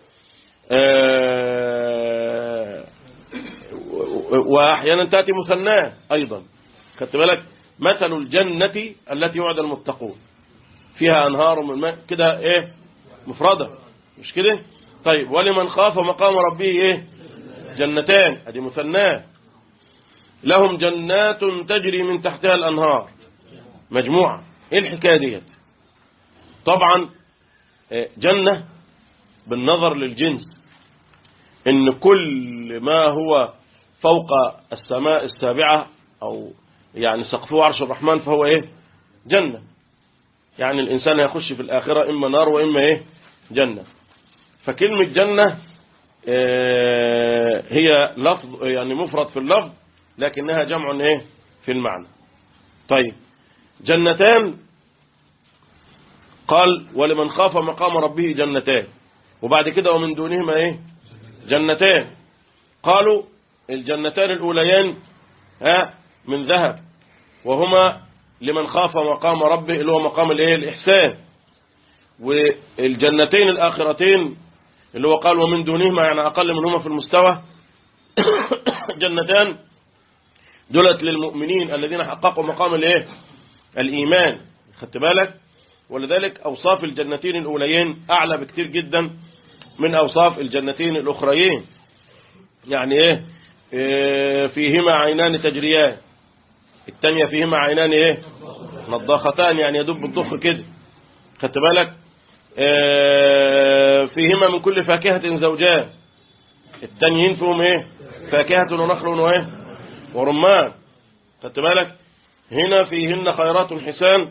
آه وأحيانا تأتي مثناه أيضا خدت بالك مثل الجنة التي يعد المتقون فيها أنهار من ماء كده إيه مفردة مش كده طيب ولمن خاف مقام ربه إيه جنتان ادي مثناه لهم جنات تجري من تحتها الأنهار مجموعة ايه الحكاية ديت طبعا آه، جنة بالنظر للجنس ان كل ما هو فوق السماء السابعة او يعني سقفه عرش الرحمن فهو ايه جنة يعني الانسان يخش في الاخرة اما نار واما ايه جنة فكلمة جنة آه، هي لفظ يعني مفرد في اللفظ لكنها جمع ايه في المعنى طيب جنتان قال ولمن خاف مقام ربه جنتان وبعد كده ومن دونهما ايه جنتان قالوا الجنتان الاوليان ها من ذهب وهما لمن خاف مقام ربه اللي هو مقام الايه الاحسان والجنتين الاخرتين اللي هو قال ومن دونهما يعني اقل منهما في المستوى جنتان دولت للمؤمنين الذين حققوا مقام الايه الايمان خدت بالك ولذلك اوصاف الجنتين الاوليين اعلى بكتير جدا من اوصاف الجنتين الاخريين يعني ايه, إيه فيهما عينان تجريان الثانيه فيهما عينان ايه نضاختان يعني يدب الضخ كده خدت بالك إيه فيهما من كل فاكهة زوجان التانيين فيهم ايه فاكهة ونخل وايه ورمان خدت بالك هنا فيهن خيرات حسان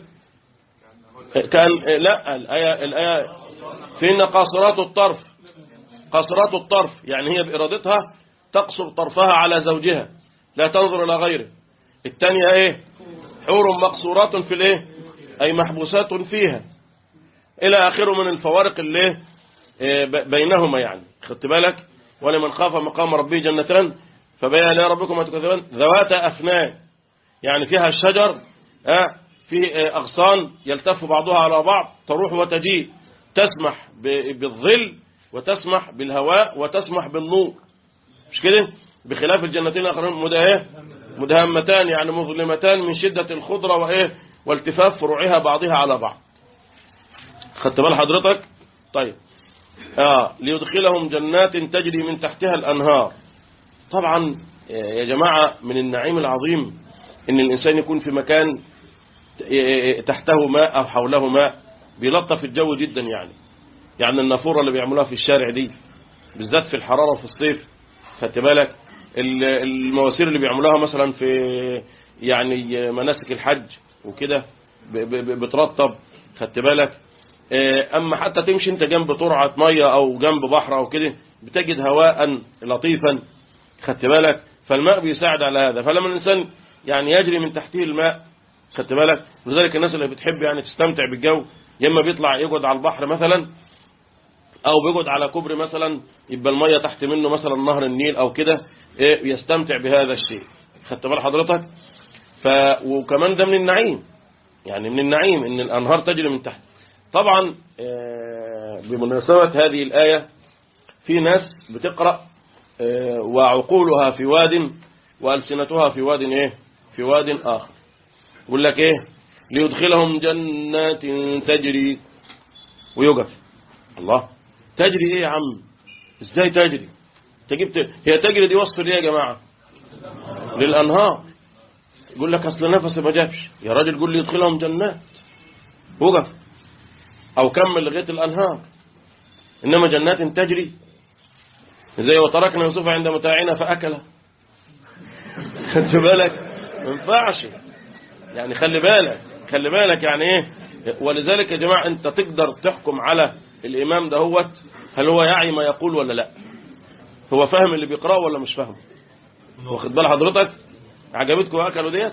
كان لا الآية, الآية فيهن قاصرات الطرف قاصرات الطرف يعني هي بإرادتها تقصر طرفها على زوجها لا تنظر إلى غيره الثانية ايه حور مقصورات في الايه أي محبوسات فيها إلى آخره من الفوارق اللي إيه بينهما يعني خدت بالك ولمن خاف مقام ربه جنتان فبين لي ربكم ما تكذبان ذوات أفنان يعني فيها الشجر آه في أغصان يلتف بعضها على بعض تروح وتجيء تسمح بالظل وتسمح بالهواء وتسمح بالنور مش كده بخلاف الجنتين الآخرين مدهمتان يعني مظلمتان من شدة الخضرة وإيه والتفاف فروعها بعضها على بعض خدت بال حضرتك طيب آه ليدخلهم جنات تجري من تحتها الأنهار طبعا يا جماعة من النعيم العظيم ان الانسان يكون في مكان تحته ماء او حوله ماء بيلطف الجو جدا يعني يعني النافورة اللي بيعملوها في الشارع دي بالذات في الحرارة وفي الصيف خدت بالك المواسير اللي بيعملوها مثلا في يعني مناسك الحج وكده بترطب خدت بالك اما حتى تمشي انت جنب ترعة مية او جنب بحر او كده بتجد هواء لطيفا خدت بالك فالماء بيساعد على هذا فلما الانسان يعني يجري من تحته الماء خدت بالك لذلك الناس اللي بتحب يعني تستمتع بالجو يا اما بيطلع يقعد على البحر مثلا او بيقعد على كوبري مثلا يبقى المية تحت منه مثلا نهر النيل او كده ايه يستمتع بهذا الشيء خدت بال حضرتك ف وكمان ده من النعيم يعني من النعيم ان الانهار تجري من تحت طبعا بمناسبة هذه الآية في ناس بتقرأ وعقولها في واد وألسنتها في واد إيه في واد آخر يقول لك إيه ليدخلهم جنات تجري ويقف الله تجري إيه يا عم إزاي تجري تجبت هي تجري دي وصف ليه يا جماعة للأنهار يقول لك أصل نفسي ما جابش يا راجل قول لي يدخلهم جنات وقف أو كمل لغاية الأنهار إنما جنات تجري زي وتركنا يوسف عند متاعنا فأكله خدت بالك ما ينفعش يعني خلي بالك خلي بالك يعني ايه ولذلك يا جماعة انت تقدر تحكم على الامام دهوت هل هو يعي ما يقول ولا لا هو فاهم اللي بيقرأه ولا مش فاهم واخد بال حضرتك عجبتكم اكلوا ديت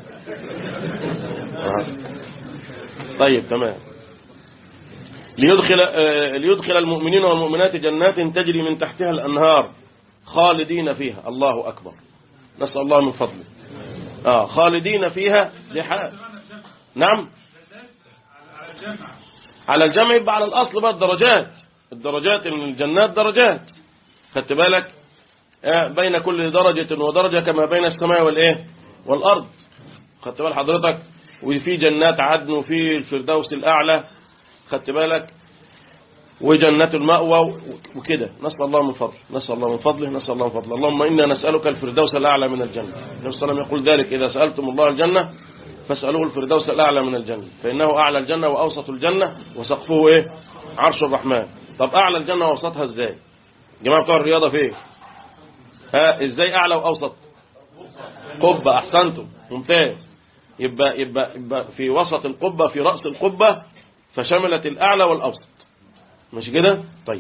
طيب تمام ليدخل آه ليدخل المؤمنين والمؤمنات جنات تجري من تحتها الأنهار خالدين فيها الله أكبر نسأل الله من فضله آه خالدين فيها لحال نعم على الجمع يبقى على الأصل بقى الدرجات الدرجات من الجنات درجات خدت بالك آه بين كل درجة ودرجة كما بين السماء والإيه والأرض خدت بال حضرتك وفي جنات عدن وفي الفردوس الأعلى خدت بالك وجنة المأوى وكده نسأل الله من فضله نسأل الله من فضله نسأل الله من فضله اللهم إنا نسألك الفردوس الأعلى من الجنة النبي صلى الله عليه وسلم يقول ذلك إذا سألتم الله الجنة فاسألوه الفردوس الأعلى من الجنة فإنه أعلى الجنة وأوسط الجنة وسقفه إيه عرش الرحمن طب أعلى الجنة وأوسطها إزاي جماعة بتوع الرياضة فين ها إزاي أعلى وأوسط قبة أحسنتم ممتاز يبقى, يبقى, يبقى في وسط القبة في رأس القبة فشملت الأعلى والأوسط مش كده طيب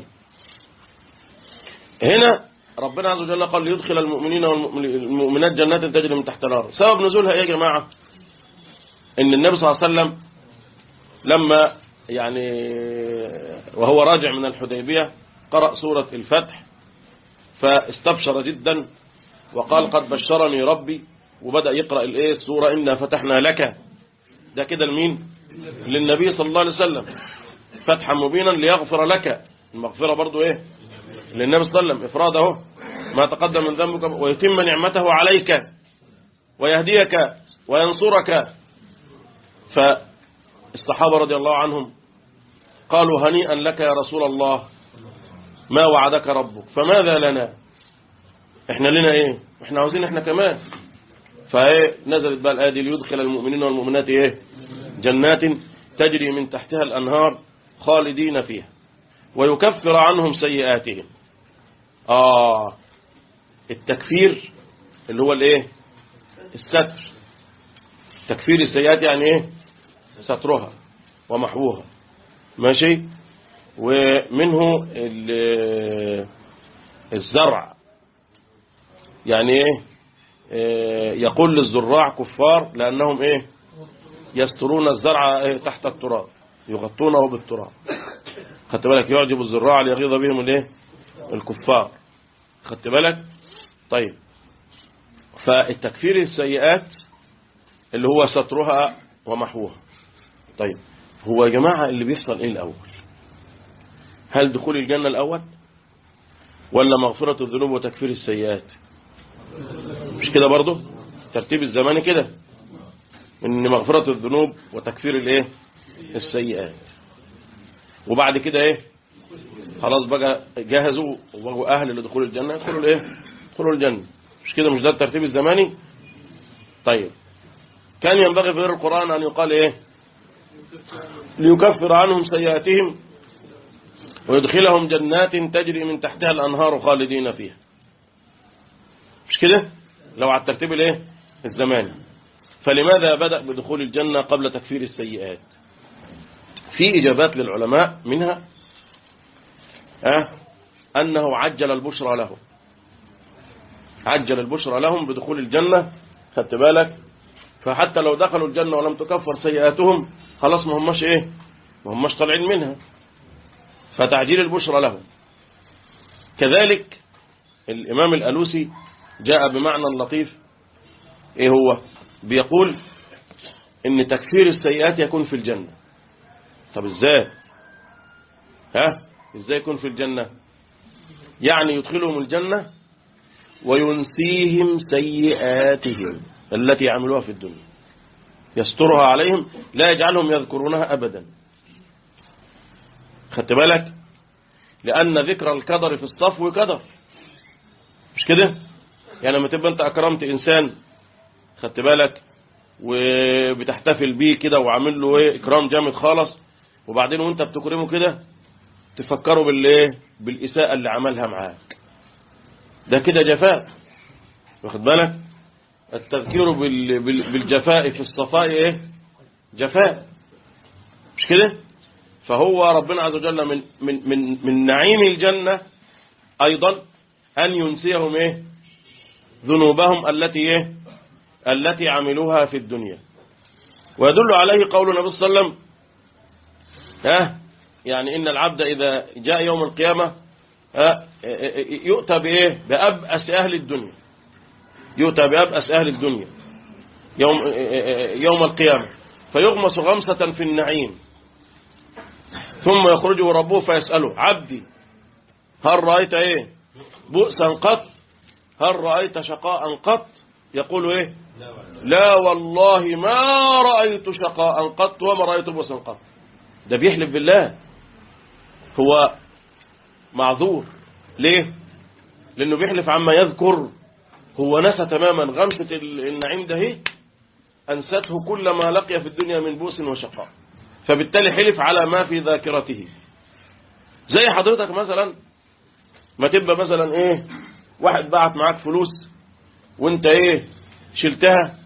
هنا ربنا عز وجل قال ليدخل المؤمنين والمؤمنات جنات تجري من تحت الأرض سبب نزولها إيه يا جماعة ان النبي صلى الله عليه وسلم لما يعني وهو راجع من الحديبية قرأ سورة الفتح فاستبشر جدا وقال قد بشرني ربي وبدأ يقرأ الايه السورة إنا فتحنا لك ده كده لمين للنبي صلى الله عليه وسلم فتحا مبينا ليغفر لك المغفرة برضو ايه للنبي صلى الله عليه وسلم افراد اهو ما تقدم من ذنبك ويتم نعمته عليك ويهديك وينصرك فالصحابة رضي الله عنهم قالوا هنيئا لك يا رسول الله ما وعدك ربك فماذا لنا احنا لنا ايه احنا عاوزين احنا كمان فايه نزلت بقى الآية دي ليدخل المؤمنين والمؤمنات ايه جنات تجري من تحتها الأنهار خالدين فيها ويكفر عنهم سيئاتهم آه التكفير اللي هو الايه الستر تكفير السيئات يعني ايه سترها ومحوها ماشي ومنه الزرع يعني ايه يقول للزراع كفار لأنهم ايه يسترون الزرع إيه تحت التراب يغطونه بالتراب خدت بالك يعجب الزراع ليغيظ بهم الايه الكفار خدت بالك طيب فالتكفير السيئات اللي هو سترها ومحوها طيب هو يا جماعة اللي بيحصل ايه الأول هل دخول الجنة الأول ولا مغفرة الذنوب وتكفير السيئات مش كده برضه ترتيب الزماني كده ان مغفرة الذنوب وتكفير الايه السيئات وبعد كده ايه خلاص بقى جهزوا وبقوا اهل لدخول الجنة يدخلوا الايه يدخلوا الجنة مش كده مش ده الترتيب الزماني طيب كان ينبغي في غير القرآن أن يقال إيه ليكفر عنهم سيئاتهم ويدخلهم جنات تجري من تحتها الأنهار خالدين فيها مش كده لو على الترتيب الايه الزماني فلماذا بدأ بدخول الجنة قبل تكفير السيئات في إجابات للعلماء منها أه أنه عجل البشرى لهم عجل البشرى لهم بدخول الجنة خدت بالك فحتى لو دخلوا الجنة ولم تكفر سيئاتهم خلاص ما هماش ايه ما هماش طالعين منها فتعجيل البشرى لهم كذلك الإمام الألوسي جاء بمعنى لطيف ايه هو بيقول ان تكفير السيئات يكون في الجنة طب ازاي ها ازاي يكون في الجنة يعني يدخلهم الجنة وينسيهم سيئاتهم التي عملوها في الدنيا يسترها عليهم لا يجعلهم يذكرونها أبدا خدت بالك لأن ذكر الكدر في الصفو كدر مش كده يعني لما تبقى انت أكرمت إنسان خدت بالك وبتحتفل بيه كده وعامل له ايه إكرام جامد خالص وبعدين وانت بتكرمه كده تفكروا بالايه بالإساءة اللي عملها معاك ده كده جفاء واخد بالك التذكير بال... بال... بالجفاء في الصفاء ايه جفاء مش كده فهو ربنا عز وجل من من من من نعيم الجنة ايضا ان ينسيهم ايه ذنوبهم التي ايه التي عملوها في الدنيا ويدل عليه قول النبي صلى الله عليه وسلم ها يعني ان العبد اذا جاء يوم القيامه يؤتى بايه بأبأس اهل الدنيا يؤتى بأبأس أهل الدنيا يوم, يوم القيامة فيغمس غمسة في النعيم ثم يخرجه ربه فيسأله عبدي هل رأيت ايه بؤسا قط هل رأيت شقاء قط يقول ايه لا والله ما رأيت شقاء قط وما رأيت بؤسا قط ده بيحلف بالله هو معذور ليه لانه بيحلف عما يذكر هو نسى تماما غمسة النعيم ده هي أنسته كل ما لقي في الدنيا من بؤس وشقاء فبالتالي حلف على ما في ذاكرته زي حضرتك مثلا ما تبقى مثلا ايه واحد بعت معاك فلوس وانت ايه شلتها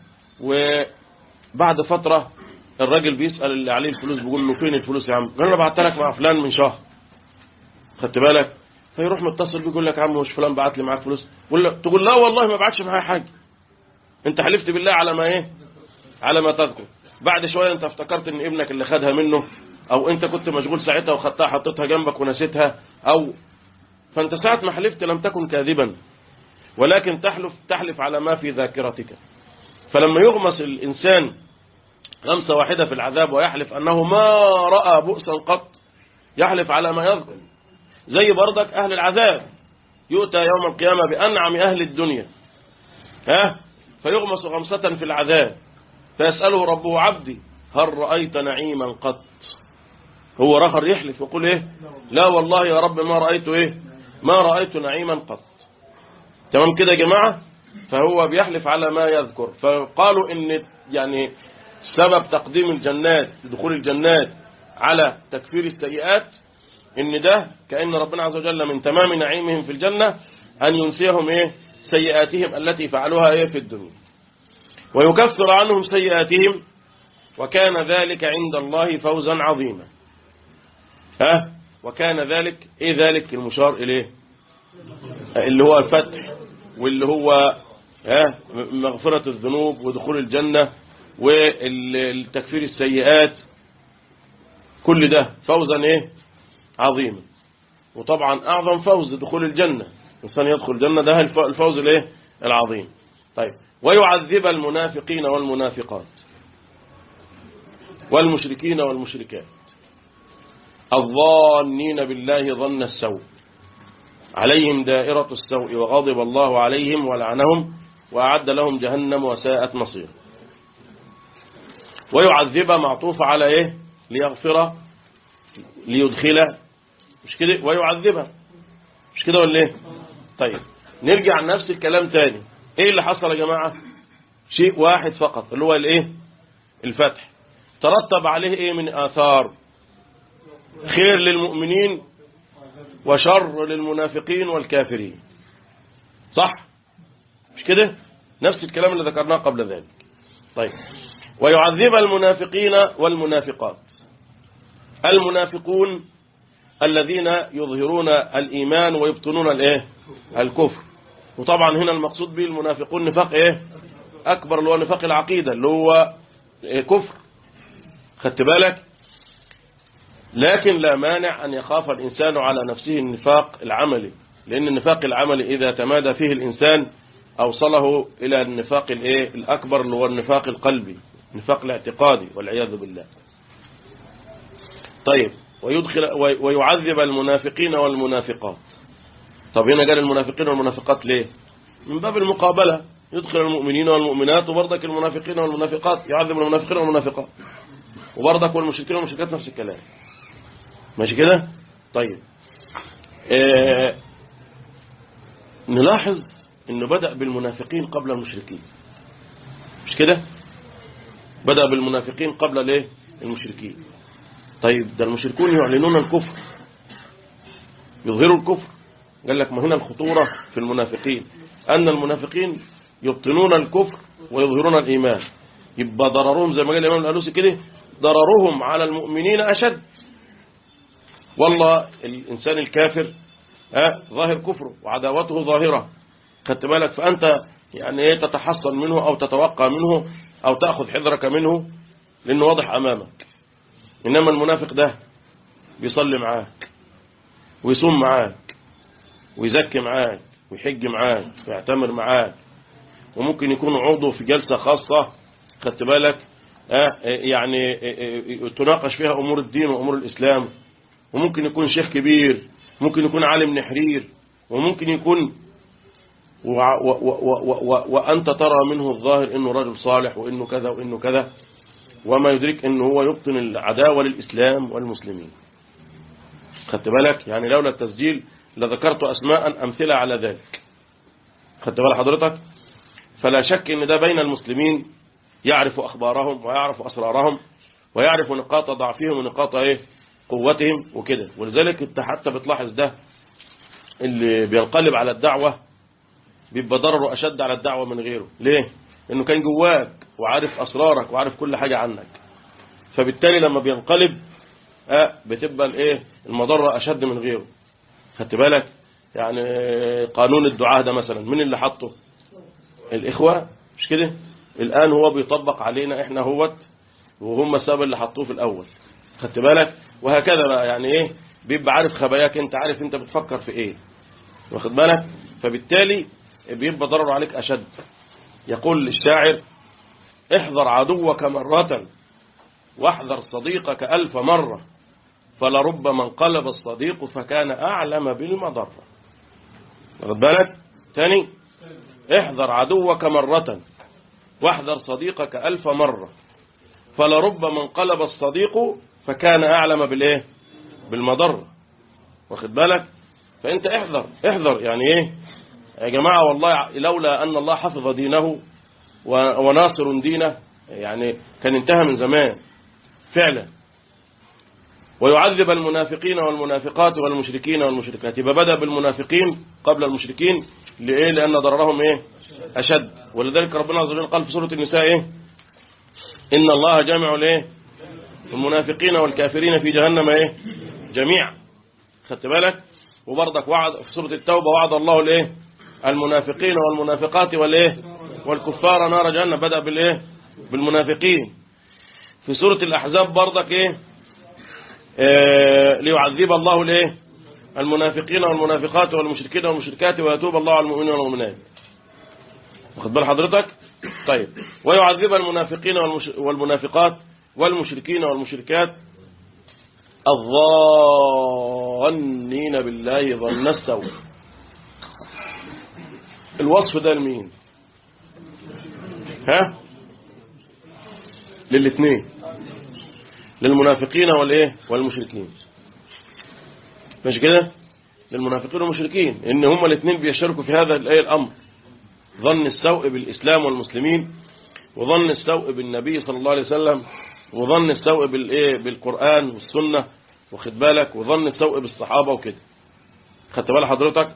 وبعد فترة الراجل بيسأل اللي عليه الفلوس بيقول له فين الفلوس يا عم قال له بعت لك مع فلان من شهر خدت بالك فيروح متصل بيقول لك يا عم مش فلان بعت لي معاك فلوس تقول له تقول لا والله ما بعتش معايا حاجه انت حلفت بالله على ما ايه على ما تذكر بعد شويه انت افتكرت ان ابنك اللي خدها منه او انت كنت مشغول ساعتها وخدتها حطيتها جنبك ونسيتها او فانت ساعه ما حلفت لم تكن كاذبا ولكن تحلف تحلف على ما في ذاكرتك فلما يغمس الانسان غمسه واحده في العذاب ويحلف انه ما راى بؤسا قط يحلف على ما يذكر زي برضك أهل العذاب يؤتى يوم القيامة بأنعم أهل الدنيا ها فيغمس غمسة في العذاب فيسأله ربه عبدي هل رأيت نعيما قط هو رخر يحلف يقول ايه لا والله يا رب ما رأيت ايه ما رأيت نعيما قط تمام كده يا جماعة فهو بيحلف على ما يذكر فقالوا ان يعني سبب تقديم الجنات دخول الجنات على تكفير السيئات ان ده كأن ربنا عز وجل من تمام نعيمهم في الجنة أن ينسيهم إيه سيئاتهم التي فعلوها إيه في الدنيا ويكفر عنهم سيئاتهم وكان ذلك عند الله فوزا عظيما ها وكان ذلك إيه ذلك المشار إليه اللي هو الفتح واللي هو ها مغفرة الذنوب ودخول الجنة والتكفير السيئات كل ده فوزا ايه عظيما وطبعا أعظم فوز دخول الجنة الإنسان يدخل الجنة ده الفوز الايه العظيم طيب ويعذب المنافقين والمنافقات والمشركين والمشركات الظانين بالله ظن السوء عليهم دائرة السوء وغضب الله عليهم ولعنهم وأعد لهم جهنم وساءت مصير ويعذب معطوف على إيه ليغفر ليدخل مش كده ويعذبها مش كده ولا ايه طيب نرجع نفس الكلام تاني ايه اللي حصل يا جماعة شيء واحد فقط اللي هو الايه الفتح ترتب عليه ايه من آثار خير للمؤمنين وشر للمنافقين والكافرين صح مش كده نفس الكلام اللي ذكرناه قبل ذلك طيب ويعذب المنافقين والمنافقات المنافقون الذين يظهرون الإيمان ويبطنون الايه الكفر وطبعا هنا المقصود به المنافقون نفاق ايه أكبر اللي هو نفاق العقيدة اللي هو إيه كفر خدت بالك لكن لا مانع أن يخاف الإنسان على نفسه النفاق العملي لأن النفاق العملي إذا تمادى فيه الإنسان أوصله إلى النفاق الإيه الأكبر اللي هو النفاق القلبي النفاق الاعتقادي والعياذ بالله طيب ويدخل ويعذب المنافقين والمنافقات طب هنا قال المنافقين والمنافقات ليه من باب المقابلة يدخل المؤمنين والمؤمنات وبرضك المنافقين والمنافقات يعذب المنافقين والمنافقات وبرضك والمشركين والمشركات نفس الكلام ماشي كده طيب آه نلاحظ انه بدأ بالمنافقين قبل المشركين مش كده بدأ بالمنافقين قبل الايه المشركين طيب ده المشركون يعلنون الكفر يظهروا الكفر قال لك ما هنا الخطورة في المنافقين أن المنافقين يبطنون الكفر ويظهرون الإيمان يبقى ضررهم زي ما قال الإمام الألوسي كده ضررهم على المؤمنين أشد والله الإنسان الكافر ها ظاهر كفره وعداوته ظاهرة خدت بالك فأنت يعني ايه تتحصن منه أو تتوقع منه أو تأخذ حذرك منه لأنه واضح أمامك إنما المنافق ده بيصلي معاك ويصوم معاك ويزكي معاك ويحج معاك ويعتمر معاك وممكن يكون عضو في جلسة خاصة خدت بالك آه يعني تناقش فيها أمور الدين وأمور الإسلام وممكن يكون شيخ كبير ممكن يكون عالم نحرير وممكن يكون و و و و وأنت ترى منه الظاهر إنه رجل صالح وإنه كذا وإنه كذا وما يدرك إنه هو يبطن العداوة للإسلام والمسلمين خدت بالك يعني لولا التسجيل لذكرت أسماء أمثلة على ذلك خدت بال حضرتك فلا شك إن ده بين المسلمين يعرف أخبارهم ويعرف أسرارهم ويعرف نقاط ضعفهم ونقاط إيه قوتهم وكده ولذلك انت حتى بتلاحظ ده اللي بينقلب على الدعوة بيبقى ضرره أشد على الدعوة من غيره ليه؟ لأنه كان جواك وعارف أسرارك وعارف كل حاجة عنك فبالتالي لما بينقلب آه بتبقى الايه المضرة أشد من غيره خدت بالك يعني قانون الدعاء ده مثلا مين اللي حطه الإخوة مش كده الآن هو بيطبق علينا احنا هوت وهم السبب اللي حطوه في الأول خدت بالك وهكذا بقى يعني ايه بيبقى عارف خباياك انت عارف انت بتفكر في ايه واخد بالك فبالتالي بيبقى ضرره عليك أشد يقول الشاعر احذر عدوك مرة واحذر صديقك ألف مرة فلربما انقلب الصديق فكان أعلم بالمضرة واخد بالك تاني احذر عدوك مرة واحذر صديقك ألف مرة فلربما انقلب الصديق فكان أعلم بالإيه بالمضرة واخد بالك فأنت احذر احذر يعني إيه يا جماعة والله لولا أن الله حفظ دينه وناصر دينه يعني كان انتهى من زمان فعلا ويعذب المنافقين والمنافقات والمشركين والمشركات يبقى بدأ بالمنافقين قبل المشركين لإيه لأن ضررهم إيه أشد ولذلك ربنا عز وجل قال في سورة النساء إيه إن الله جامع الإيه المنافقين والكافرين في جهنم إيه جميعا خدت بالك وبرضك وعد في سورة التوبة وعد الله الإيه المنافقين والمنافقات والإيه والكفار نار جهنم بدأ بالإيه بالمنافقين في سورة الأحزاب برضك إيه آه ليعذب الله الإيه المنافقين والمنافقات والمشركين والمشركات ويتوب الله على المؤمنين والمؤمنات واخد بال حضرتك طيب ويعذب المنافقين والمش... والمنافقات والمشركين والمشركات الظانين بالله ظن السوء الوصف ده لمين ها للاثنين للمنافقين والايه والمشركين مش كده للمنافقين والمشركين ان هما الاثنين بيشاركوا في هذا الايه الامر ظن السوء بالاسلام والمسلمين وظن السوء بالنبي صلى الله عليه وسلم وظن السوء بالايه بالقران والسنه واخد بالك وظن السوء بالصحابه وكده خدت بال حضرتك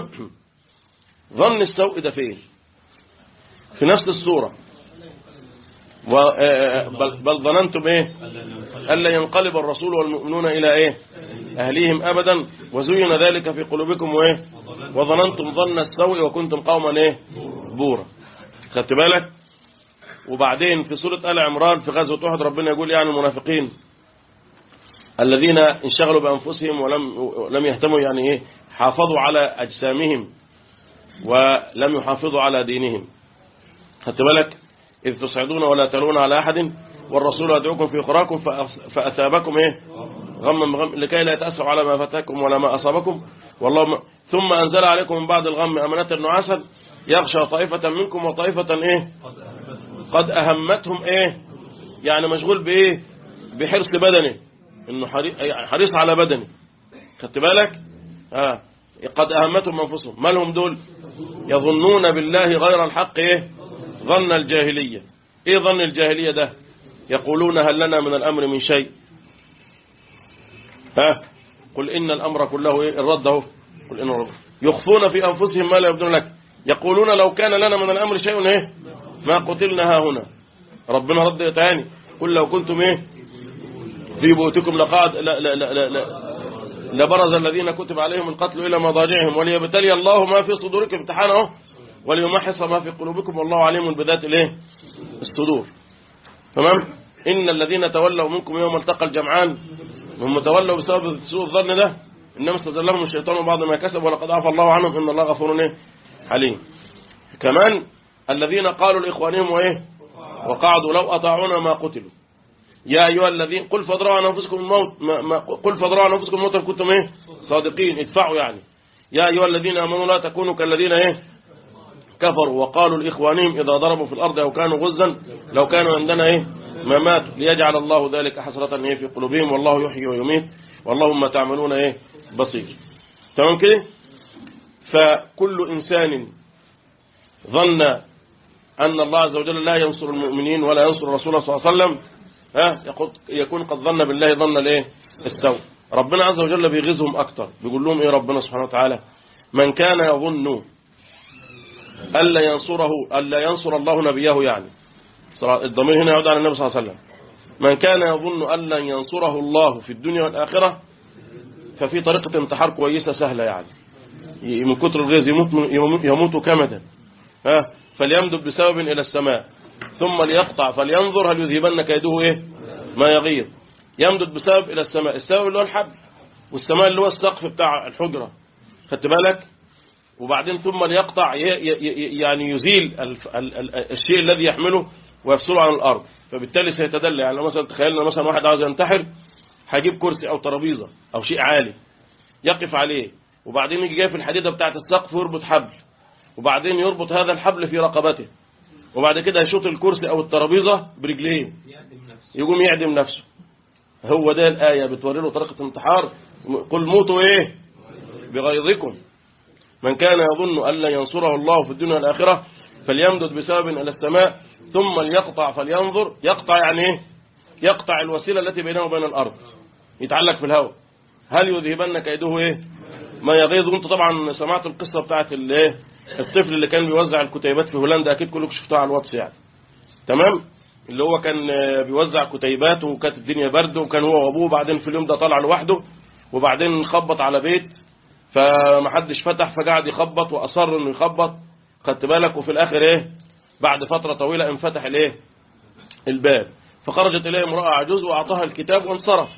ظن السوء ده فين في نفس الصوره و... بل... بل ظننتم ايه الا ينقلب الرسول والمؤمنون الى ايه اهليهم ابدا وزين ذلك في قلوبكم وايه وظننتم ظن السوء وكنتم قوما ايه بورا خدت بالك وبعدين في سورة آل عمران في غزوة أحد ربنا يقول يعني المنافقين الذين انشغلوا بأنفسهم ولم ولم يهتموا يعني ايه حافظوا على أجسامهم ولم يحافظوا على دينهم خدت بالك إذ تصعدون ولا تلون على أحد والرسول يدعوكم في قراكم فأثابكم إيه غم غم لكي لا يتأسوا على ما فاتكم ولا ما أصابكم والله ما ثم أنزل عليكم من بعد الغم أمنة نعاسا يغشى طائفة منكم وطائفة إيه قد أهمتهم إيه يعني مشغول بإيه بحرص بدنه إنه حريص على بدنه خدت بالك آه قد أهمتهم أنفسهم ما لهم دول يظنون بالله غير الحق إيه ظن الجاهلية ايه ظن الجاهلية ده يقولون هل لنا من الامر من شيء ها قل ان الامر كله ايه الرد اهو قل ان الرد يخفون في انفسهم ما لا يبدون لك يقولون لو كان لنا من الامر شيء ايه ما قتلنا ها هنا ربنا رد تاني قل لو كنتم ايه في بيوتكم لقعد لا لا لا لا, لا لبرز الذين كتب عليهم القتل الى مضاجعهم وليبتلي الله ما في صدوركم امتحان اهو وليمحص ما في قلوبكم والله عليم بذات الايه الصدور تمام ان الذين تولوا منكم يوم التقى الجمعان هم تولوا بسبب سوء الظن ده انما استزلهم الشيطان بعض ما كسب ولقد عفى الله عنهم ان الله غفور ايه حليم كمان الذين قالوا لاخوانهم وايه وقعدوا لو اطاعونا ما قتلوا يا ايها الذين قل فاضروا عن انفسكم الموت ما ما قل فاضروا عن انفسكم الموت كنتم ايه صادقين ادفعوا يعني يا ايها الذين امنوا لا تكونوا كالذين ايه كفروا وقالوا لإخوانهم إذا ضربوا في الأرض أو كانوا غزا لو كانوا عندنا إيه ما ماتوا ليجعل الله ذلك حسرة إيه في قلوبهم والله يحيي ويميت والله ما تعملون إيه بصير تمام كده فكل إنسان ظن أن الله عز وجل لا ينصر المؤمنين ولا ينصر رسوله صلى الله عليه وسلم ها يقول- يكون قد ظن بالله ظن الايه السوء ربنا عز وجل بيغيظهم أكتر بيقول لهم إيه ربنا سبحانه وتعالى من كان يظن ألا ينصره ألا ينصر الله نبيه يعني صراحة الضمير هنا يعود على النبي صلى الله عليه وسلم من كان يظن أن لن ينصره الله في الدنيا والآخرة ففي طريقة انتحار كويسة سهلة يعني ي- من كتر الغيظ يموت, يموت, يموت كمدا ها فليمدد بسبب إلى السماء ثم ليقطع فلينظر هل يذهبن كيده إيه ما يغيظ يمدد بسبب إلى السماء السبب اللي هو الحبل والسماء اللي هو السقف بتاع الحجرة خدت بالك وبعدين ثم ليقطع ي- ي- ي- يعني يزيل الف- ال- ال- الشيء الذي يحمله ويفصله عن الأرض فبالتالي سيتدلى يعني لو مثلا تخيلنا مثلا واحد عاوز ينتحر هيجيب كرسي أو ترابيزة أو شيء عالي يقف عليه وبعدين يجي جاي في الحديدة بتاعة السقف ويربط حبل وبعدين يربط هذا الحبل في رقبته وبعد كده يشوط الكرسي أو الترابيزة برجليه يقوم يعدم نفسه هو ده الآية بتوري له طريقة انتحار قل موتوا إيه بغيظكم من كان يظن أن لن ينصره الله في الدنيا والآخرة فليمدد بسبب إلى السماء ثم ليقطع فلينظر يقطع يعني إيه يقطع الوسيلة التي بينه وبين الأرض يتعلق في الهواء هل يذهبن كيده إيه ما يغيظ وانت طبعا سمعت القصة بتاعت الايه الطفل اللي كان بيوزع الكتيبات في هولندا أكيد كلكم شفتوها على الواتس يعني تمام اللي هو كان آه، بيوزع كتيبات وكانت الدنيا برد وكان هو وابوه بعدين في اليوم ده طلع لوحده وبعدين خبط على بيت فمحدش فتح فقعد يخبط واصر انه يخبط خدت بالك وفي الاخر ايه بعد فتره طويله انفتح الايه الباب فخرجت اليه امراه عجوز واعطاها الكتاب وانصرف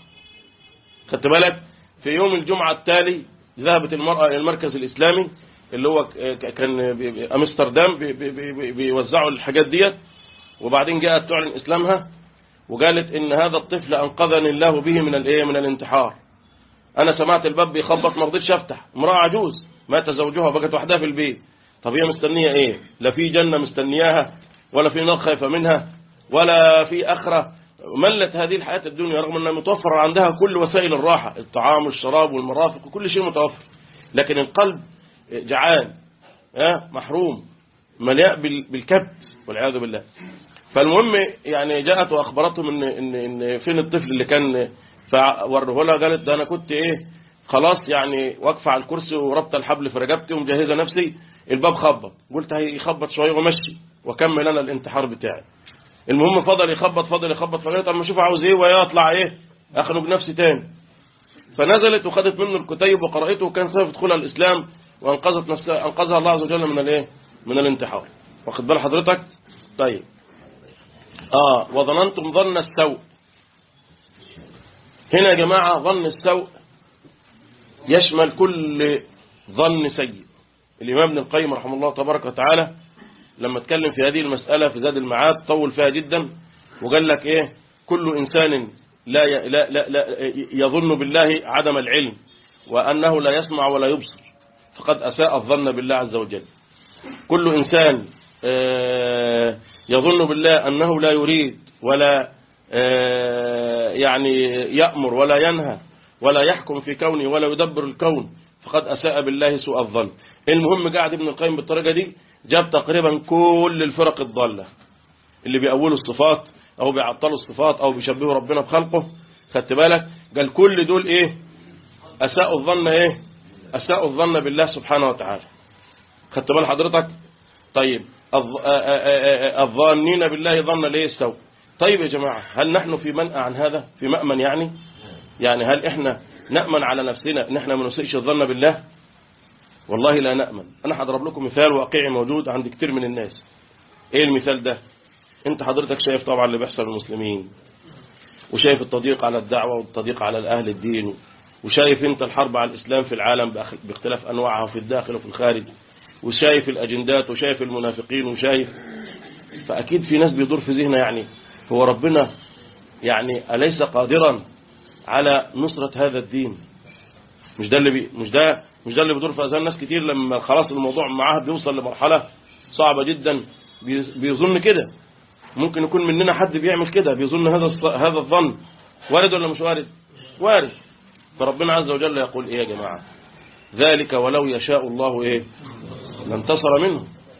خدت بالك في يوم الجمعه التالي ذهبت المراه الى المركز الاسلامي اللي هو ك- كان بي- بي- امستردام بي- بي- بي- بيوزعوا الحاجات ديت وبعدين جاءت تعلن اسلامها وقالت ان هذا الطفل انقذني الله به من الايه من الانتحار انا سمعت الباب بيخبط ما رضيتش افتح امراه عجوز مات زوجها بقت وحدها في البيت طب هي مستنيه ايه لا في جنه مستنياها ولا في نار خايفه منها ولا في اخره ملت هذه الحياه الدنيا رغم انها متوفر عندها كل وسائل الراحه الطعام والشراب والمرافق وكل شيء متوفر لكن القلب جعان ها محروم مليء بال- بالكبت والعياذ بالله فالمهم يعني جاءت واخبرتهم ان ان ان فين الطفل اللي كان فوره لها قالت ده انا كنت ايه خلاص يعني واقفه على الكرسي وربط الحبل في رقبتي ومجهزه نفسي الباب خبط قلت هيخبط شويه ومشي واكمل انا الانتحار بتاعي المهم فضل يخبط فضل يخبط فقالت اما اشوف عاوز ايه ويطلع ايه اخنق نفسي تاني فنزلت وخدت منه الكتيب وقرأته وكان سبب دخولها الإسلام وأنقذت نفسها أنقذها الله عز وجل من الإيه؟ من الانتحار واخد بال حضرتك؟ طيب آه وظننتم ظن السوء هنا يا جماعة ظن السوء يشمل كل ظن سيء الإمام ابن القيم رحمه الله تبارك وتعالى لما اتكلم في هذه المسألة في زاد المعاد طول فيها جدا وقال لك إيه كل إنسان لا ي- لا لا لا يظن بالله عدم العلم وأنه لا يسمع ولا يبصر فقد أساء الظن بالله عز وجل كل إنسان آه، يظن بالله أنه لا يريد ولا آه، يعني يأمر ولا ينهى ولا يحكم في كونه ولا يدبر الكون فقد أساء بالله سوء الظن المهم قاعد ابن القيم بالطريقة دي جاب تقريبا كل الفرق الضالة اللي بيأولوا الصفات أو بيعطلوا الصفات أو بيشبهوا ربنا بخلقه خدت بالك قال كل دول إيه أساءوا الظن إيه أساءوا الظن بالله سبحانه وتعالى خدت بال حضرتك طيب الظ- آ- آ- آ- آ- الظانين بالله ظن ليه السوء طيب يا جماعة هل نحن في منأى عن هذا في مأمن يعني يعني هل احنا نأمن على نفسنا ان احنا ما نسيئش الظن بالله والله لا نأمن انا هضرب لكم مثال واقعي موجود عند كتير من الناس ايه المثال ده انت حضرتك شايف طبعا اللي بيحصل للمسلمين وشايف التضييق على الدعوة والتضييق على الأهل الدين وشايف انت الحرب على الإسلام في العالم بأخ- باختلاف أنواعها في الداخل وفي الخارج وشايف الأجندات وشايف المنافقين وشايف فأكيد في ناس بيدور في ذهنه يعني هو ربنا يعني أليس قادرا على نصرة هذا الدين مش ده اللي بي مش ده مش ده اللي بيدور في أذهان ناس كتير لما خلاص الموضوع معاها بيوصل لمرحلة صعبة جدا بي- بيظن كده ممكن يكون مننا حد بيعمل كده بيظن هذا الص- هذا الظن وارد ولا مش وارد وارد فربنا عز وجل يقول ايه يا جماعة ذلك ولو يشاء الله ايه لانتصر منه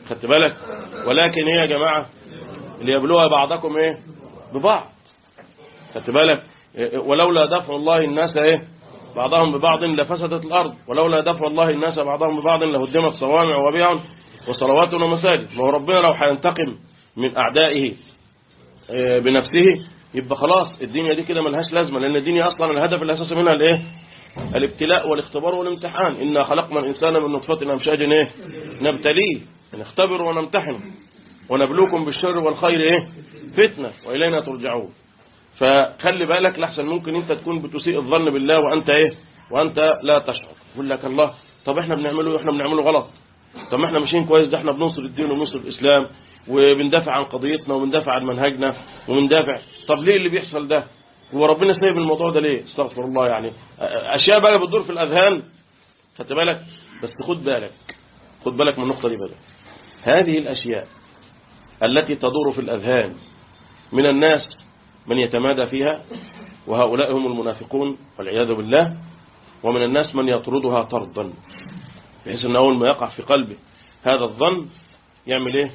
خدت بالك ولكن ايه يا جماعة ليبلوها بعضكم ايه ببعض خدت بالك إيه، ولولا دفع الله الناس ايه بعضهم ببعض لفسدت الارض ولولا دفع الله الناس بعضهم ببعض لهدمت صوامع وبيع وصلوات ومساجد ما هو ربنا لو هينتقم من اعدائه إيه، بنفسه يبقى خلاص الدنيا دي كده ملهاش لازمه لان الدنيا اصلا الهدف الاساسي منها الايه الابتلاء والاختبار والامتحان إنا خلقنا الإنسان من نطفة أمشاج إيه نبتليه نختبر ونمتحن ونبلوكم بالشر والخير إيه فتنة وإلينا ترجعون فخلي بالك لحسن ممكن أنت تكون بتسيء الظن بالله وأنت إيه وأنت لا تشعر يقول لك الله طب إحنا بنعمله إحنا بنعمله غلط طب ما إحنا ماشيين كويس ده إحنا بننصر الدين وبننصر الإسلام وبندافع عن قضيتنا وبندافع عن منهجنا وبندافع طب ليه اللي بيحصل ده هو ربنا سايب الموضوع ده ليه استغفر الله يعني اشياء بقى بتدور في الاذهان خدت بالك بس خد بالك خد بالك من النقطه دي بقى هذه الاشياء التي تدور في الاذهان من الناس من يتمادى فيها وهؤلاء هم المنافقون والعياذ بالله ومن الناس من يطردها طردا بحيث ان اول ما يقع في قلبه هذا الظن يعمل ايه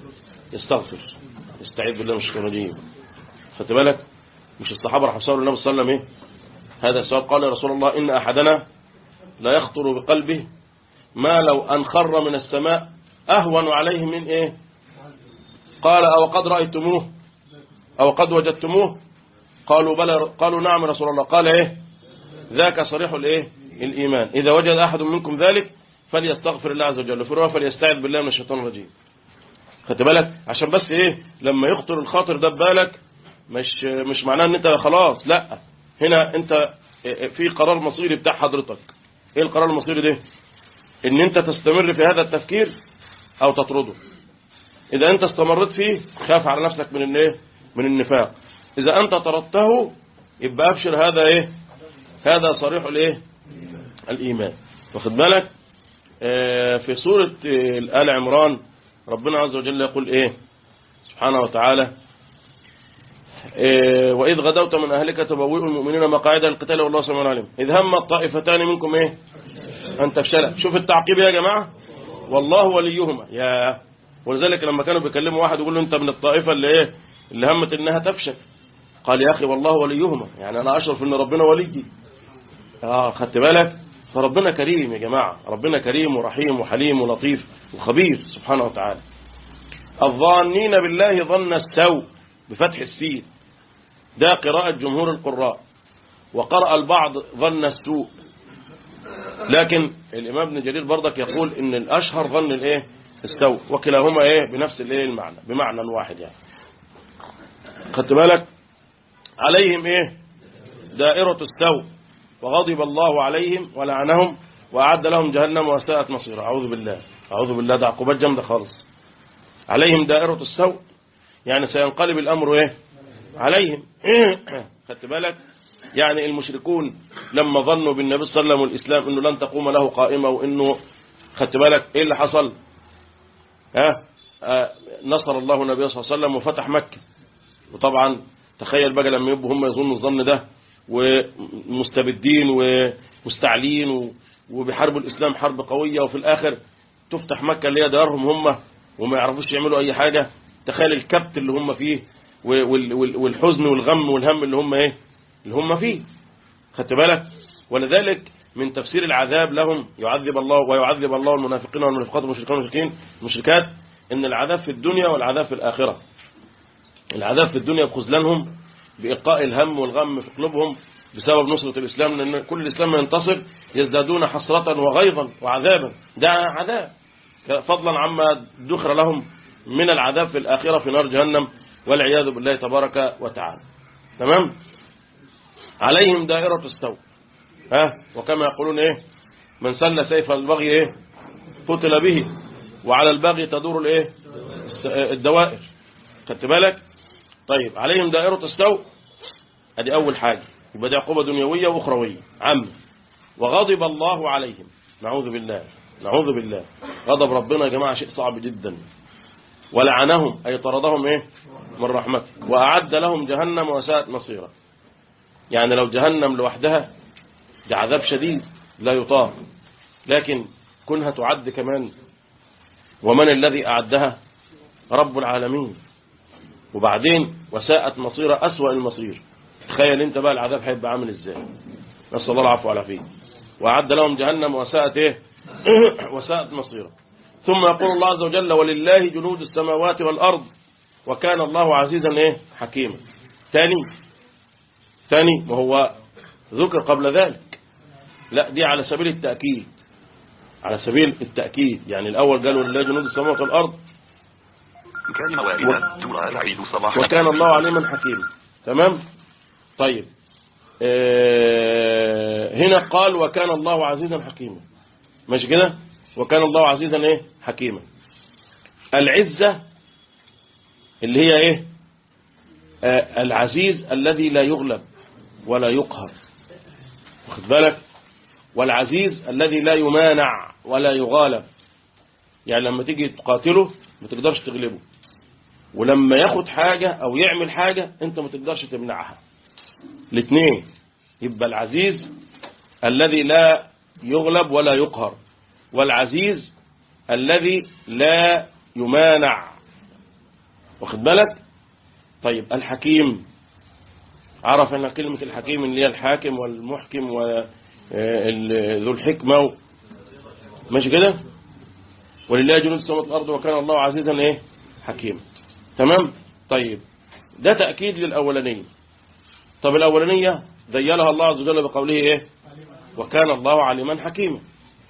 يستغفر يستعيذ بالله من الشيطان الرجيم خدت بالك مش الصحابة راح يسألوا النبي صلى الله عليه وسلم ايه هذا السؤال قال يا رسول الله إن أحدنا لا يخطر بقلبه ما لو أن خر من السماء أهون عليه من إيه قال أو قد رأيتموه أو قد وجدتموه قالوا بلى قالوا نعم يا رسول الله قال إيه ذاك صريح الإيه الإيمان إذا وجد أحد منكم ذلك فليستغفر الله عز وجل في رواية فليستعذ بالله من الشيطان الرجيم خدت بالك عشان بس إيه لما يخطر الخاطر ده ببالك مش مش معناه ان انت خلاص لا هنا انت في قرار مصيري بتاع حضرتك ايه القرار المصيري ده ان انت تستمر في هذا التفكير او تطرده اذا انت استمرت فيه خاف على نفسك من الايه من النفاق اذا انت طردته يبقى ابشر هذا ايه هذا صريح الايه الايمان واخد بالك آه في سورة آه آل عمران ربنا عز وجل يقول ايه سبحانه وتعالى إيه وإذ غدوت من أهلك تبوئ المؤمنين مقاعد القتال والله سميع عليم إذ هم الطائفتان منكم إيه أن تفشلا شوف التعقيب يا جماعة والله وليهما يا ولذلك لما كانوا بيكلموا واحد يقول له أنت من الطائفة اللي إيه اللي همت إنها تفشل قال يا أخي والله وليهما يعني أنا أشرف إن ربنا وليي آه خدت بالك فربنا كريم يا جماعة ربنا كريم ورحيم وحليم ولطيف وخبير سبحانه وتعالى الظانين بالله ظن السوء بفتح السين ده قراءة جمهور القراء وقرأ البعض ظن السوء لكن الإمام ابن جرير برضك يقول إن الأشهر ظن الإيه السوء وكلاهما إيه بنفس الإيه المعنى بمعنى واحد يعني خدت بالك عليهم إيه دائرة السوء وغضب الله عليهم ولعنهم وأعد لهم جهنم وساءت مصيرا أعوذ بالله أعوذ بالله ده عقوبات جامدة خالص عليهم دائرة السوء يعني سينقلب الأمر إيه عليهم خدت بالك يعني المشركون لما ظنوا بالنبي صلى الله عليه وسلم والإسلام إنه لن تقوم له قائمة وإنه خدت بالك إيه اللي حصل ها آه نصر الله النبي صلى الله عليه وسلم وفتح مكة وطبعا تخيل بقى لما يبقوا هم يظنوا الظن ده ومستبدين ومستعلين وبيحاربوا الإسلام حرب قوية وفي الآخر تفتح مكة اللي هي دارهم هم وما يعرفوش يعملوا أي حاجة تخيل الكبت اللي هم فيه والحزن والغم والهم اللي هم ايه اللي هم فيه خدت بالك ولذلك من تفسير العذاب لهم يعذب الله ويعذب الله المنافقين والمنافقات والمشركين والمشركين المشركات ان العذاب في الدنيا والعذاب في الآخرة العذاب في الدنيا بخذلانهم بإلقاء الهم والغم في قلوبهم بسبب نصرة الإسلام لأن كل الإسلام ينتصر يزدادون حسرة وغيظا وعذابا ده عذاب فضلا عما دخر لهم من العذاب في الآخرة في نار جهنم والعياذ بالله تبارك وتعالى تمام عليهم دائرة السوء ها وكما يقولون ايه من سل سيف البغي ايه قتل به وعلى البغي تدور الايه الدوائر خدت بالك طيب عليهم دائرة السوء ادي اول حاجة يبقى دي عقوبة دنيوية واخروية عم وغضب الله عليهم نعوذ بالله نعوذ بالله غضب ربنا يا جماعة شيء صعب جدا ولعنهم أي طردهم إيه من رحمته وأعد لهم جهنم وساءت مصيرا يعني لو جهنم لوحدها ده عذاب شديد لا يطاق لكن كونها تعد كمان ومن الذي أعدها رب العالمين وبعدين وساءت مصير أسوأ المصير تخيل انت بقى العذاب هيبقى عامل ازاي نسأل الله العفو والعافية وأعد لهم جهنم وساءت ايه وساءت مصيرا ثم يقول الله عز وجل ولله جنود السماوات والأرض وكان الله عزيزا ايه حكيما تاني تاني وهو ذكر قبل ذلك لا دي على سبيل التأكيد على سبيل التأكيد يعني الأول قالوا لله جنود السماوات والأرض كان واردة ترى العيد صباحا وكان الله عليما حكيما تمام طيب آه هنا قال وكان الله عزيزا حكيما مش كده وكان الله عزيزا ايه حكيما العزة اللي هي ايه آه العزيز الذي لا يغلب ولا يقهر واخد بالك والعزيز الذي لا يمانع ولا يغالب يعني لما تيجي تقاتله ما تقدرش تغلبه ولما ياخد حاجة او يعمل حاجة انت ما تقدرش تمنعها الاثنين يبقى العزيز الذي لا يغلب ولا يقهر والعزيز الذي لا يمانع واخد بالك طيب الحكيم عرف ان كلمة الحكيم اللي هي الحاكم والمحكم وذو الحكمة و... ماشي كده ولله جنود السماوات والارض وكان الله عزيزا ايه حكيما تمام طيب ده تأكيد للأولانية طب الأولانية ذيلها الله عز وجل بقوله ايه وكان الله عليما حكيما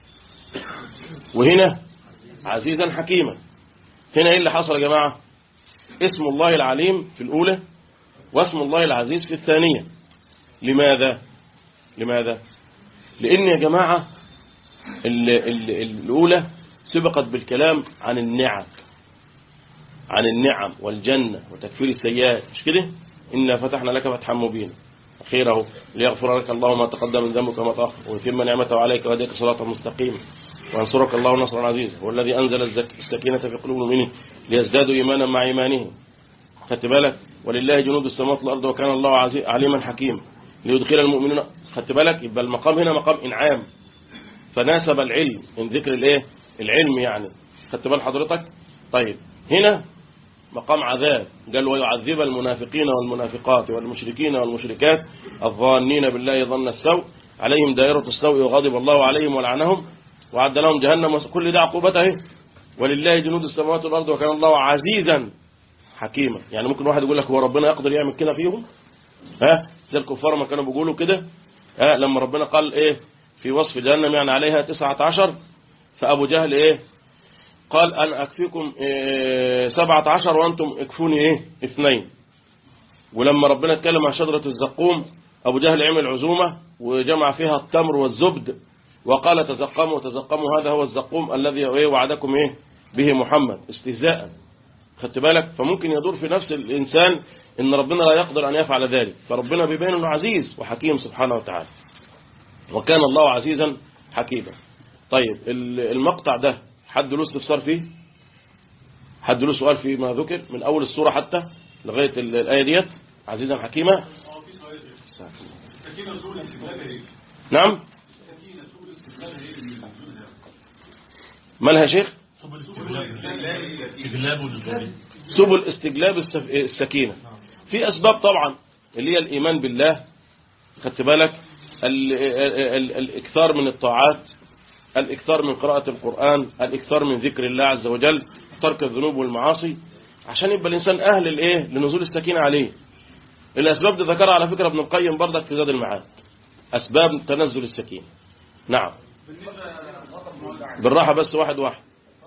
وهنا عزيزا حكيما هنا ايه اللي حصل يا جماعة اسم الله العليم في الأولى واسم الله العزيز في الثانية لماذا لماذا لأن يا جماعة ال ال الأولى سبقت بالكلام عن النعم عن النعم والجنة وتكفير السيئات مش كده إنا فتحنا لك فتحا مبينا خيره ليغفر لك الله ما تقدم من ذنبك وما تأخر ويتم نعمته عليك ويهديك صراطا مستقيما وينصرك الله نصرا عزيزا هو الذي أنزل الزك- السكينة في قلوب المؤمنين ليزدادوا إيمانا مع إيمانهم خدت بالك ولله جنود السماوات والأرض وكان الله عزي- عليما حكيما ليدخل المؤمنين خدت بالك يبقى المقام هنا مقام إنعام فناسب العلم من ذكر الايه العلم يعني خدت بال حضرتك طيب هنا مقام عذاب قال ويعذب المنافقين والمنافقات والمشركين والمشركات الظانين بالله ظن السوء عليهم دائرة السوء وغضب الله عليهم ولعنهم وعد لهم جهنم وس- كل ده عقوبته اهي ولله جنود السماوات والأرض وكان الله عزيزا حكيما يعني ممكن واحد يقول لك هو ربنا يقدر يعمل كده فيهم ها زي الكفار ما كانوا بيقولوا كده ها لما ربنا قال ايه في وصف جهنم يعني عليها تسعة عشر فأبو جهل ايه قال أنا أكفيكم إيه سبعة عشر وأنتم اكفوني ايه اثنين ولما ربنا اتكلم عن شجرة الزقوم أبو جهل عمل عزومة وجمع فيها التمر والزبد وقال تزقموا تزقموا هذا هو الزقوم الذي إيه وعدكم ايه به محمد استهزاء خدت بالك فممكن يدور في نفس الإنسان إن ربنا لا يقدر أن يفعل ذلك فربنا بيبين أنه عزيز وحكيم سبحانه وتعالى وكان الله عزيزا حكيما طيب ال- المقطع ده حد له استفسار فيه حد له سؤال فيه ما ذكر من أول السورة حتى لغاية ال- الآية ديت عزيزا حكيما نعم مالها يا شيخ سبل استجلاب السف- السكينة في أسباب طبعا اللي هي الإيمان بالله خدت بالك ال- ال- ال- الإكثار من الطاعات الإكثار من قراءة القرآن الإكثار من ذكر الله عز وجل ترك الذنوب والمعاصي عشان يبقى الإنسان أهل الإيه لنزول السكينة عليه الأسباب دي ذكرها على فكرة ابن القيم برضك في زاد المعاد أسباب تنزل السكينة نعم بالراحة بس واحد واحد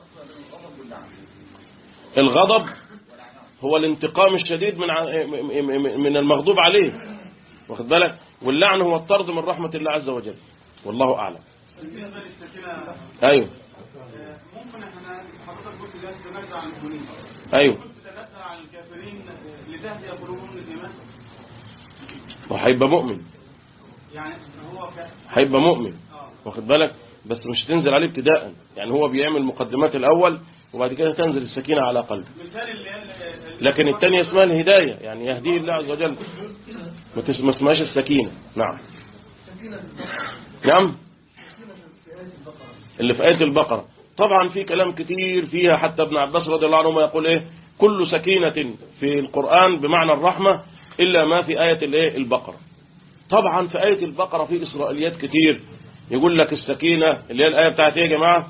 الغضب هو الانتقام الشديد من ع- م- م- من المغضوب عليه واخد بالك واللعن هو الطرد من رحمة الله عز وجل والله أعلم بالنسبة للسكينة أيوه ممكن احنا حضرتك قلت لا تتنازع عن المؤمنين أيوه قلت تتنازع عن الكافرين لتهدي قلوبهم للإيمان وهيبقى مؤمن يعني هو ك... هيبقى مؤمن اه واخد بالك بس مش تنزل عليه ابتداء يعني هو بيعمل مقدمات الأول وبعد كده تنزل السكينة على قلبه مثال اللي قال لكن الثانية اسمها الهداية يعني يهديه الله عز وجل ما تس- ما اسمهاش السكينة نعم نعم اللي في آية البقرة طبعا في كلام كتير فيها حتى ابن عباس رضي الله عنهما يقول ايه كل سكينة في القرآن بمعنى الرحمة إلا ما في آية الايه البقرة طبعا في آية البقرة في إسرائيليات كتير يقول لك السكينة اللي هي الآية بتاعت ايه يا جماعة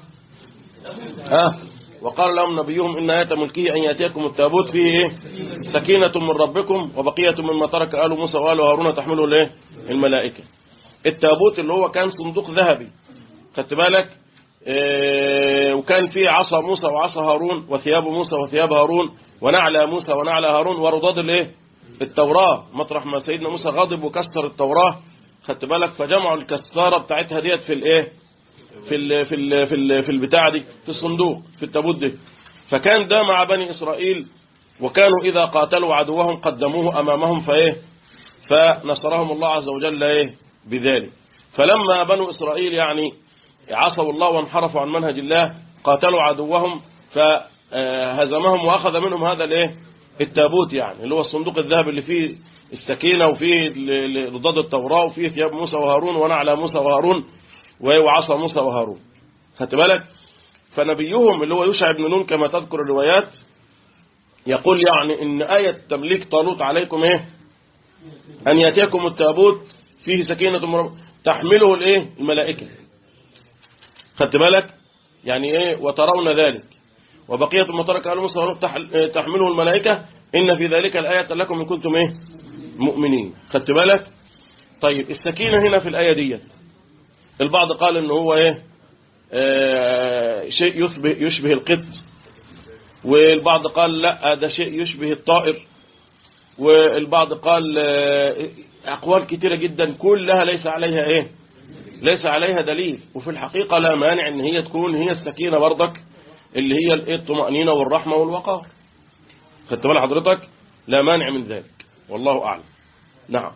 ها وقال لهم نبيهم إن آية ملكه أن يأتيكم التابوت فيه إيه؟ سكينة من ربكم وبقية مما ترك آل موسى وآل هارون تحمله الإيه؟ الملائكة التابوت اللي هو كان صندوق ذهبي خدت بالك إيه وكان فيه عصا موسى وعصا هارون وثياب موسى وثياب هارون ونعل موسى ونعل هارون ورضاد الايه التوراة مطرح ما سيدنا موسى غضب وكسر التوراة خدت بالك فجمعوا الكسارة بتاعتها ديت في الايه في ال في ال في ال في البتاع دي في الصندوق في التابوت ده فكان ده مع بني إسرائيل وكانوا إذا قاتلوا عدوهم قدموه أمامهم فإيه فنصرهم الله عز وجل إيه بذلك فلما بنو إسرائيل يعني عصوا الله وانحرفوا عن منهج الله قاتلوا عدوهم فهزمهم وأخذ منهم هذا الإيه التابوت يعني اللي هو الصندوق الذهب اللي فيه السكينة وفيه رضاد التوراة وفيه ثياب موسى وهارون ونعلى موسى وهارون وعصى موسى وهارون خدت بالك فنبيهم اللي هو يوشع بن نون كما تذكر الروايات يقول يعني ان آية تمليك طالوت عليكم ايه ان ياتيكم التابوت فيه سكينة مرب... تحمله الايه الملائكة خدت بالك يعني ايه وترون ذلك وبقية ما ترك آل موسى وهارون تحمله الملائكة ان في ذلك الآية لكم ان كنتم ايه مؤمنين خدت بالك طيب السكينة هنا في الآية ديت البعض قال ان هو ايه آه شيء يشبه, يشبه القط والبعض قال لا ده شيء يشبه الطائر والبعض قال آه اقوال كتيرة جدا كلها ليس عليها ايه ليس عليها دليل وفي الحقيقة لا مانع ان هي تكون هي السكينة برضك اللي هي الايه الطمأنينة والرحمة والوقار خدت بال حضرتك لا مانع من ذلك والله اعلم نعم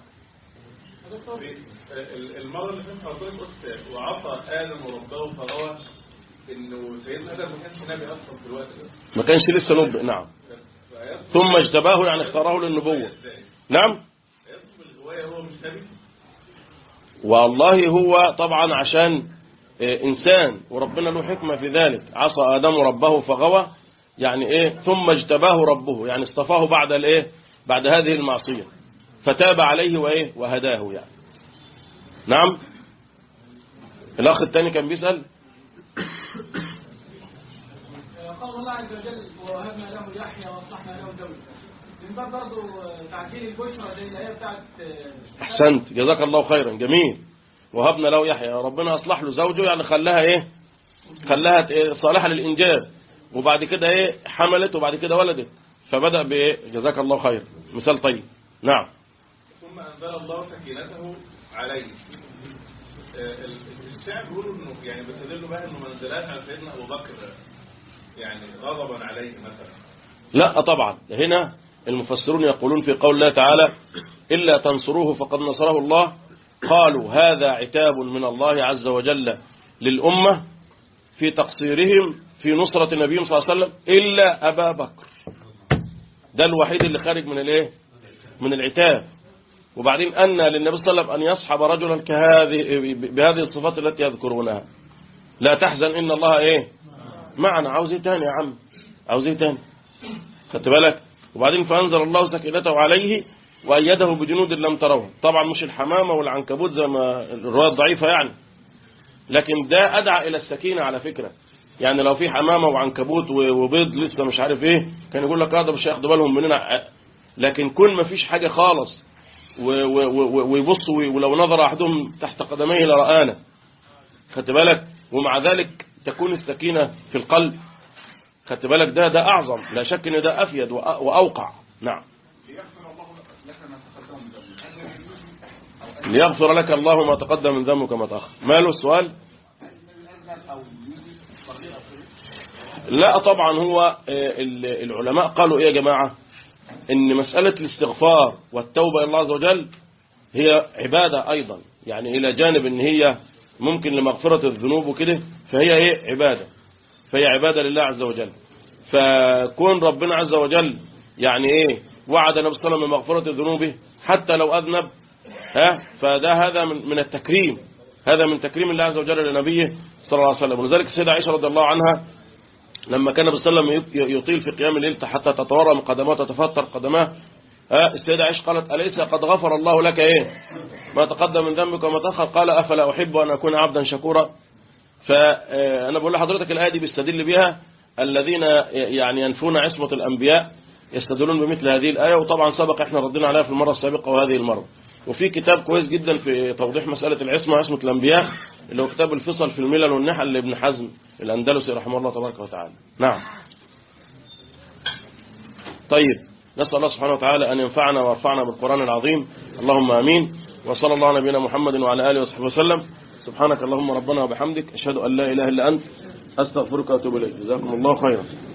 المرة اللي فاتت حضرتك قلت وعصى آدم وربه فغوى إنه سيدنا آدم ما كانش نبي أصلا في الوقت ده ما كانش لسه نبئ نعم ثم اجتباه يعني اختاره للنبوة نعم يدخل الهواية هو مش نبي والله هو طبعا عشان إنسان وربنا له حكمة في ذلك عصى آدم ربه فغوى يعني إيه ثم اجتباه ربه يعني اصطفاه بعد الإيه بعد هذه المعصية فتاب عليه وإيه وهداه يعني نعم الأخ الثاني كان بيسأل قال الله عز وجل ووهبنا له يحيى واصلحنا له زوجه من باب برضه تعجيل البشرى زي الايه بتاعت أحسنت جزاك الله خيرا جميل وهبنا له يحيى ربنا أصلح له زوجه يعني خلاها إيه خلاها إيه صالحة للإنجاب وبعد كده إيه حملت وبعد كده ولدت فبدأ بإيه جزاك الله خير مثال طيب نعم ثم انزل الله سكينته عليه آه، ال- الشعب بيقولوا انه يعني بيستدلوا بقى انه ما نزلهاش على سيدنا ابو بكر يعني غضبا عليه مثلا لا طبعا هنا المفسرون يقولون في قول الله تعالى إلا تنصروه فقد نصره الله قالوا هذا عتاب من الله عز وجل للأمة في تقصيرهم في نصرة النبي صلى الله عليه وسلم إلا أبا بكر ده الوحيد اللي خارج من الايه من العتاب وبعدين أن للنبي صلى الله عليه وسلم أن يصحب رجلا كهذه بهذه الصفات التي يذكرونها لا تحزن إن الله إيه معنا عاوز ايه تاني يا عم عاوز ايه تاني خدت بالك وبعدين فأنزل الله سكينته عليه وأيده بجنود لم تروها طبعا مش الحمامة والعنكبوت زي ما الرواية الضعيفة يعني لكن ده أدعى إلى السكينة على فكرة يعني لو في حمامة وعنكبوت و- وبيض لسه مش عارف ايه كان يقول لك هذا مش هياخدوا بالهم مننا لكن كل ما فيش حاجة خالص و- و- و- ويبص و- ولو نظر أحدهم تحت قدميه لرآنا خدت بالك ومع ذلك تكون السكينة في القلب خدت بالك ده ده أعظم لا شك إن ده أفيد وأ- وأوقع نعم ليغفر لك الله ما تقدم من ذنبك وما تأخر ماله السؤال لا طبعا هو آه، ال- العلماء قالوا ايه يا جماعة ان مسألة الاستغفار والتوبة الى الله عز وجل هي عبادة ايضا يعني الى جانب ان هي ممكن لمغفرة الذنوب وكده فهي ايه عبادة فهي عبادة لله عز وجل فكون ربنا عز وجل يعني ايه وعد النبي صلى الله عليه وسلم بمغفرة ذنوبه حتى لو اذنب ها فده هذا من من التكريم هذا من تكريم الله عز وجل لنبيه صلى الله عليه وسلم ولذلك السيدة عائشة رضي الله عنها لما كان النبي صلى الله عليه وسلم يطيل في قيام الليل حتى تتورم قدماه وتتفطر قدماه ها السيدة عائشة قالت أليس قد غفر الله لك إيه ما تقدم من ذنبك وما تأخر قال أفلا أحب أن أكون عبدا شكورا فأنا بقول لحضرتك الآية دي بيستدل بها الذين يعني ينفون عصمة الأنبياء يستدلون بمثل هذه الآية وطبعا سبق احنا ردينا عليها في المرة السابقة وهذه المرة وفي كتاب كويس جدا في توضيح مسألة العصمة عصمة الأنبياء اللي هو كتاب الفصل في الملل والنحل لابن حزم الأندلسي رحمه الله تبارك وتعالى نعم طيب نسأل الله سبحانه وتعالى أن ينفعنا ويرفعنا بالقرآن العظيم اللهم آمين وصلى الله على نبينا محمد وعلى آله وصحبه وسلم سبحانك اللهم ربنا وبحمدك أشهد أن لا إله إلا أنت أستغفرك وأتوب إليك جزاكم الله خيرا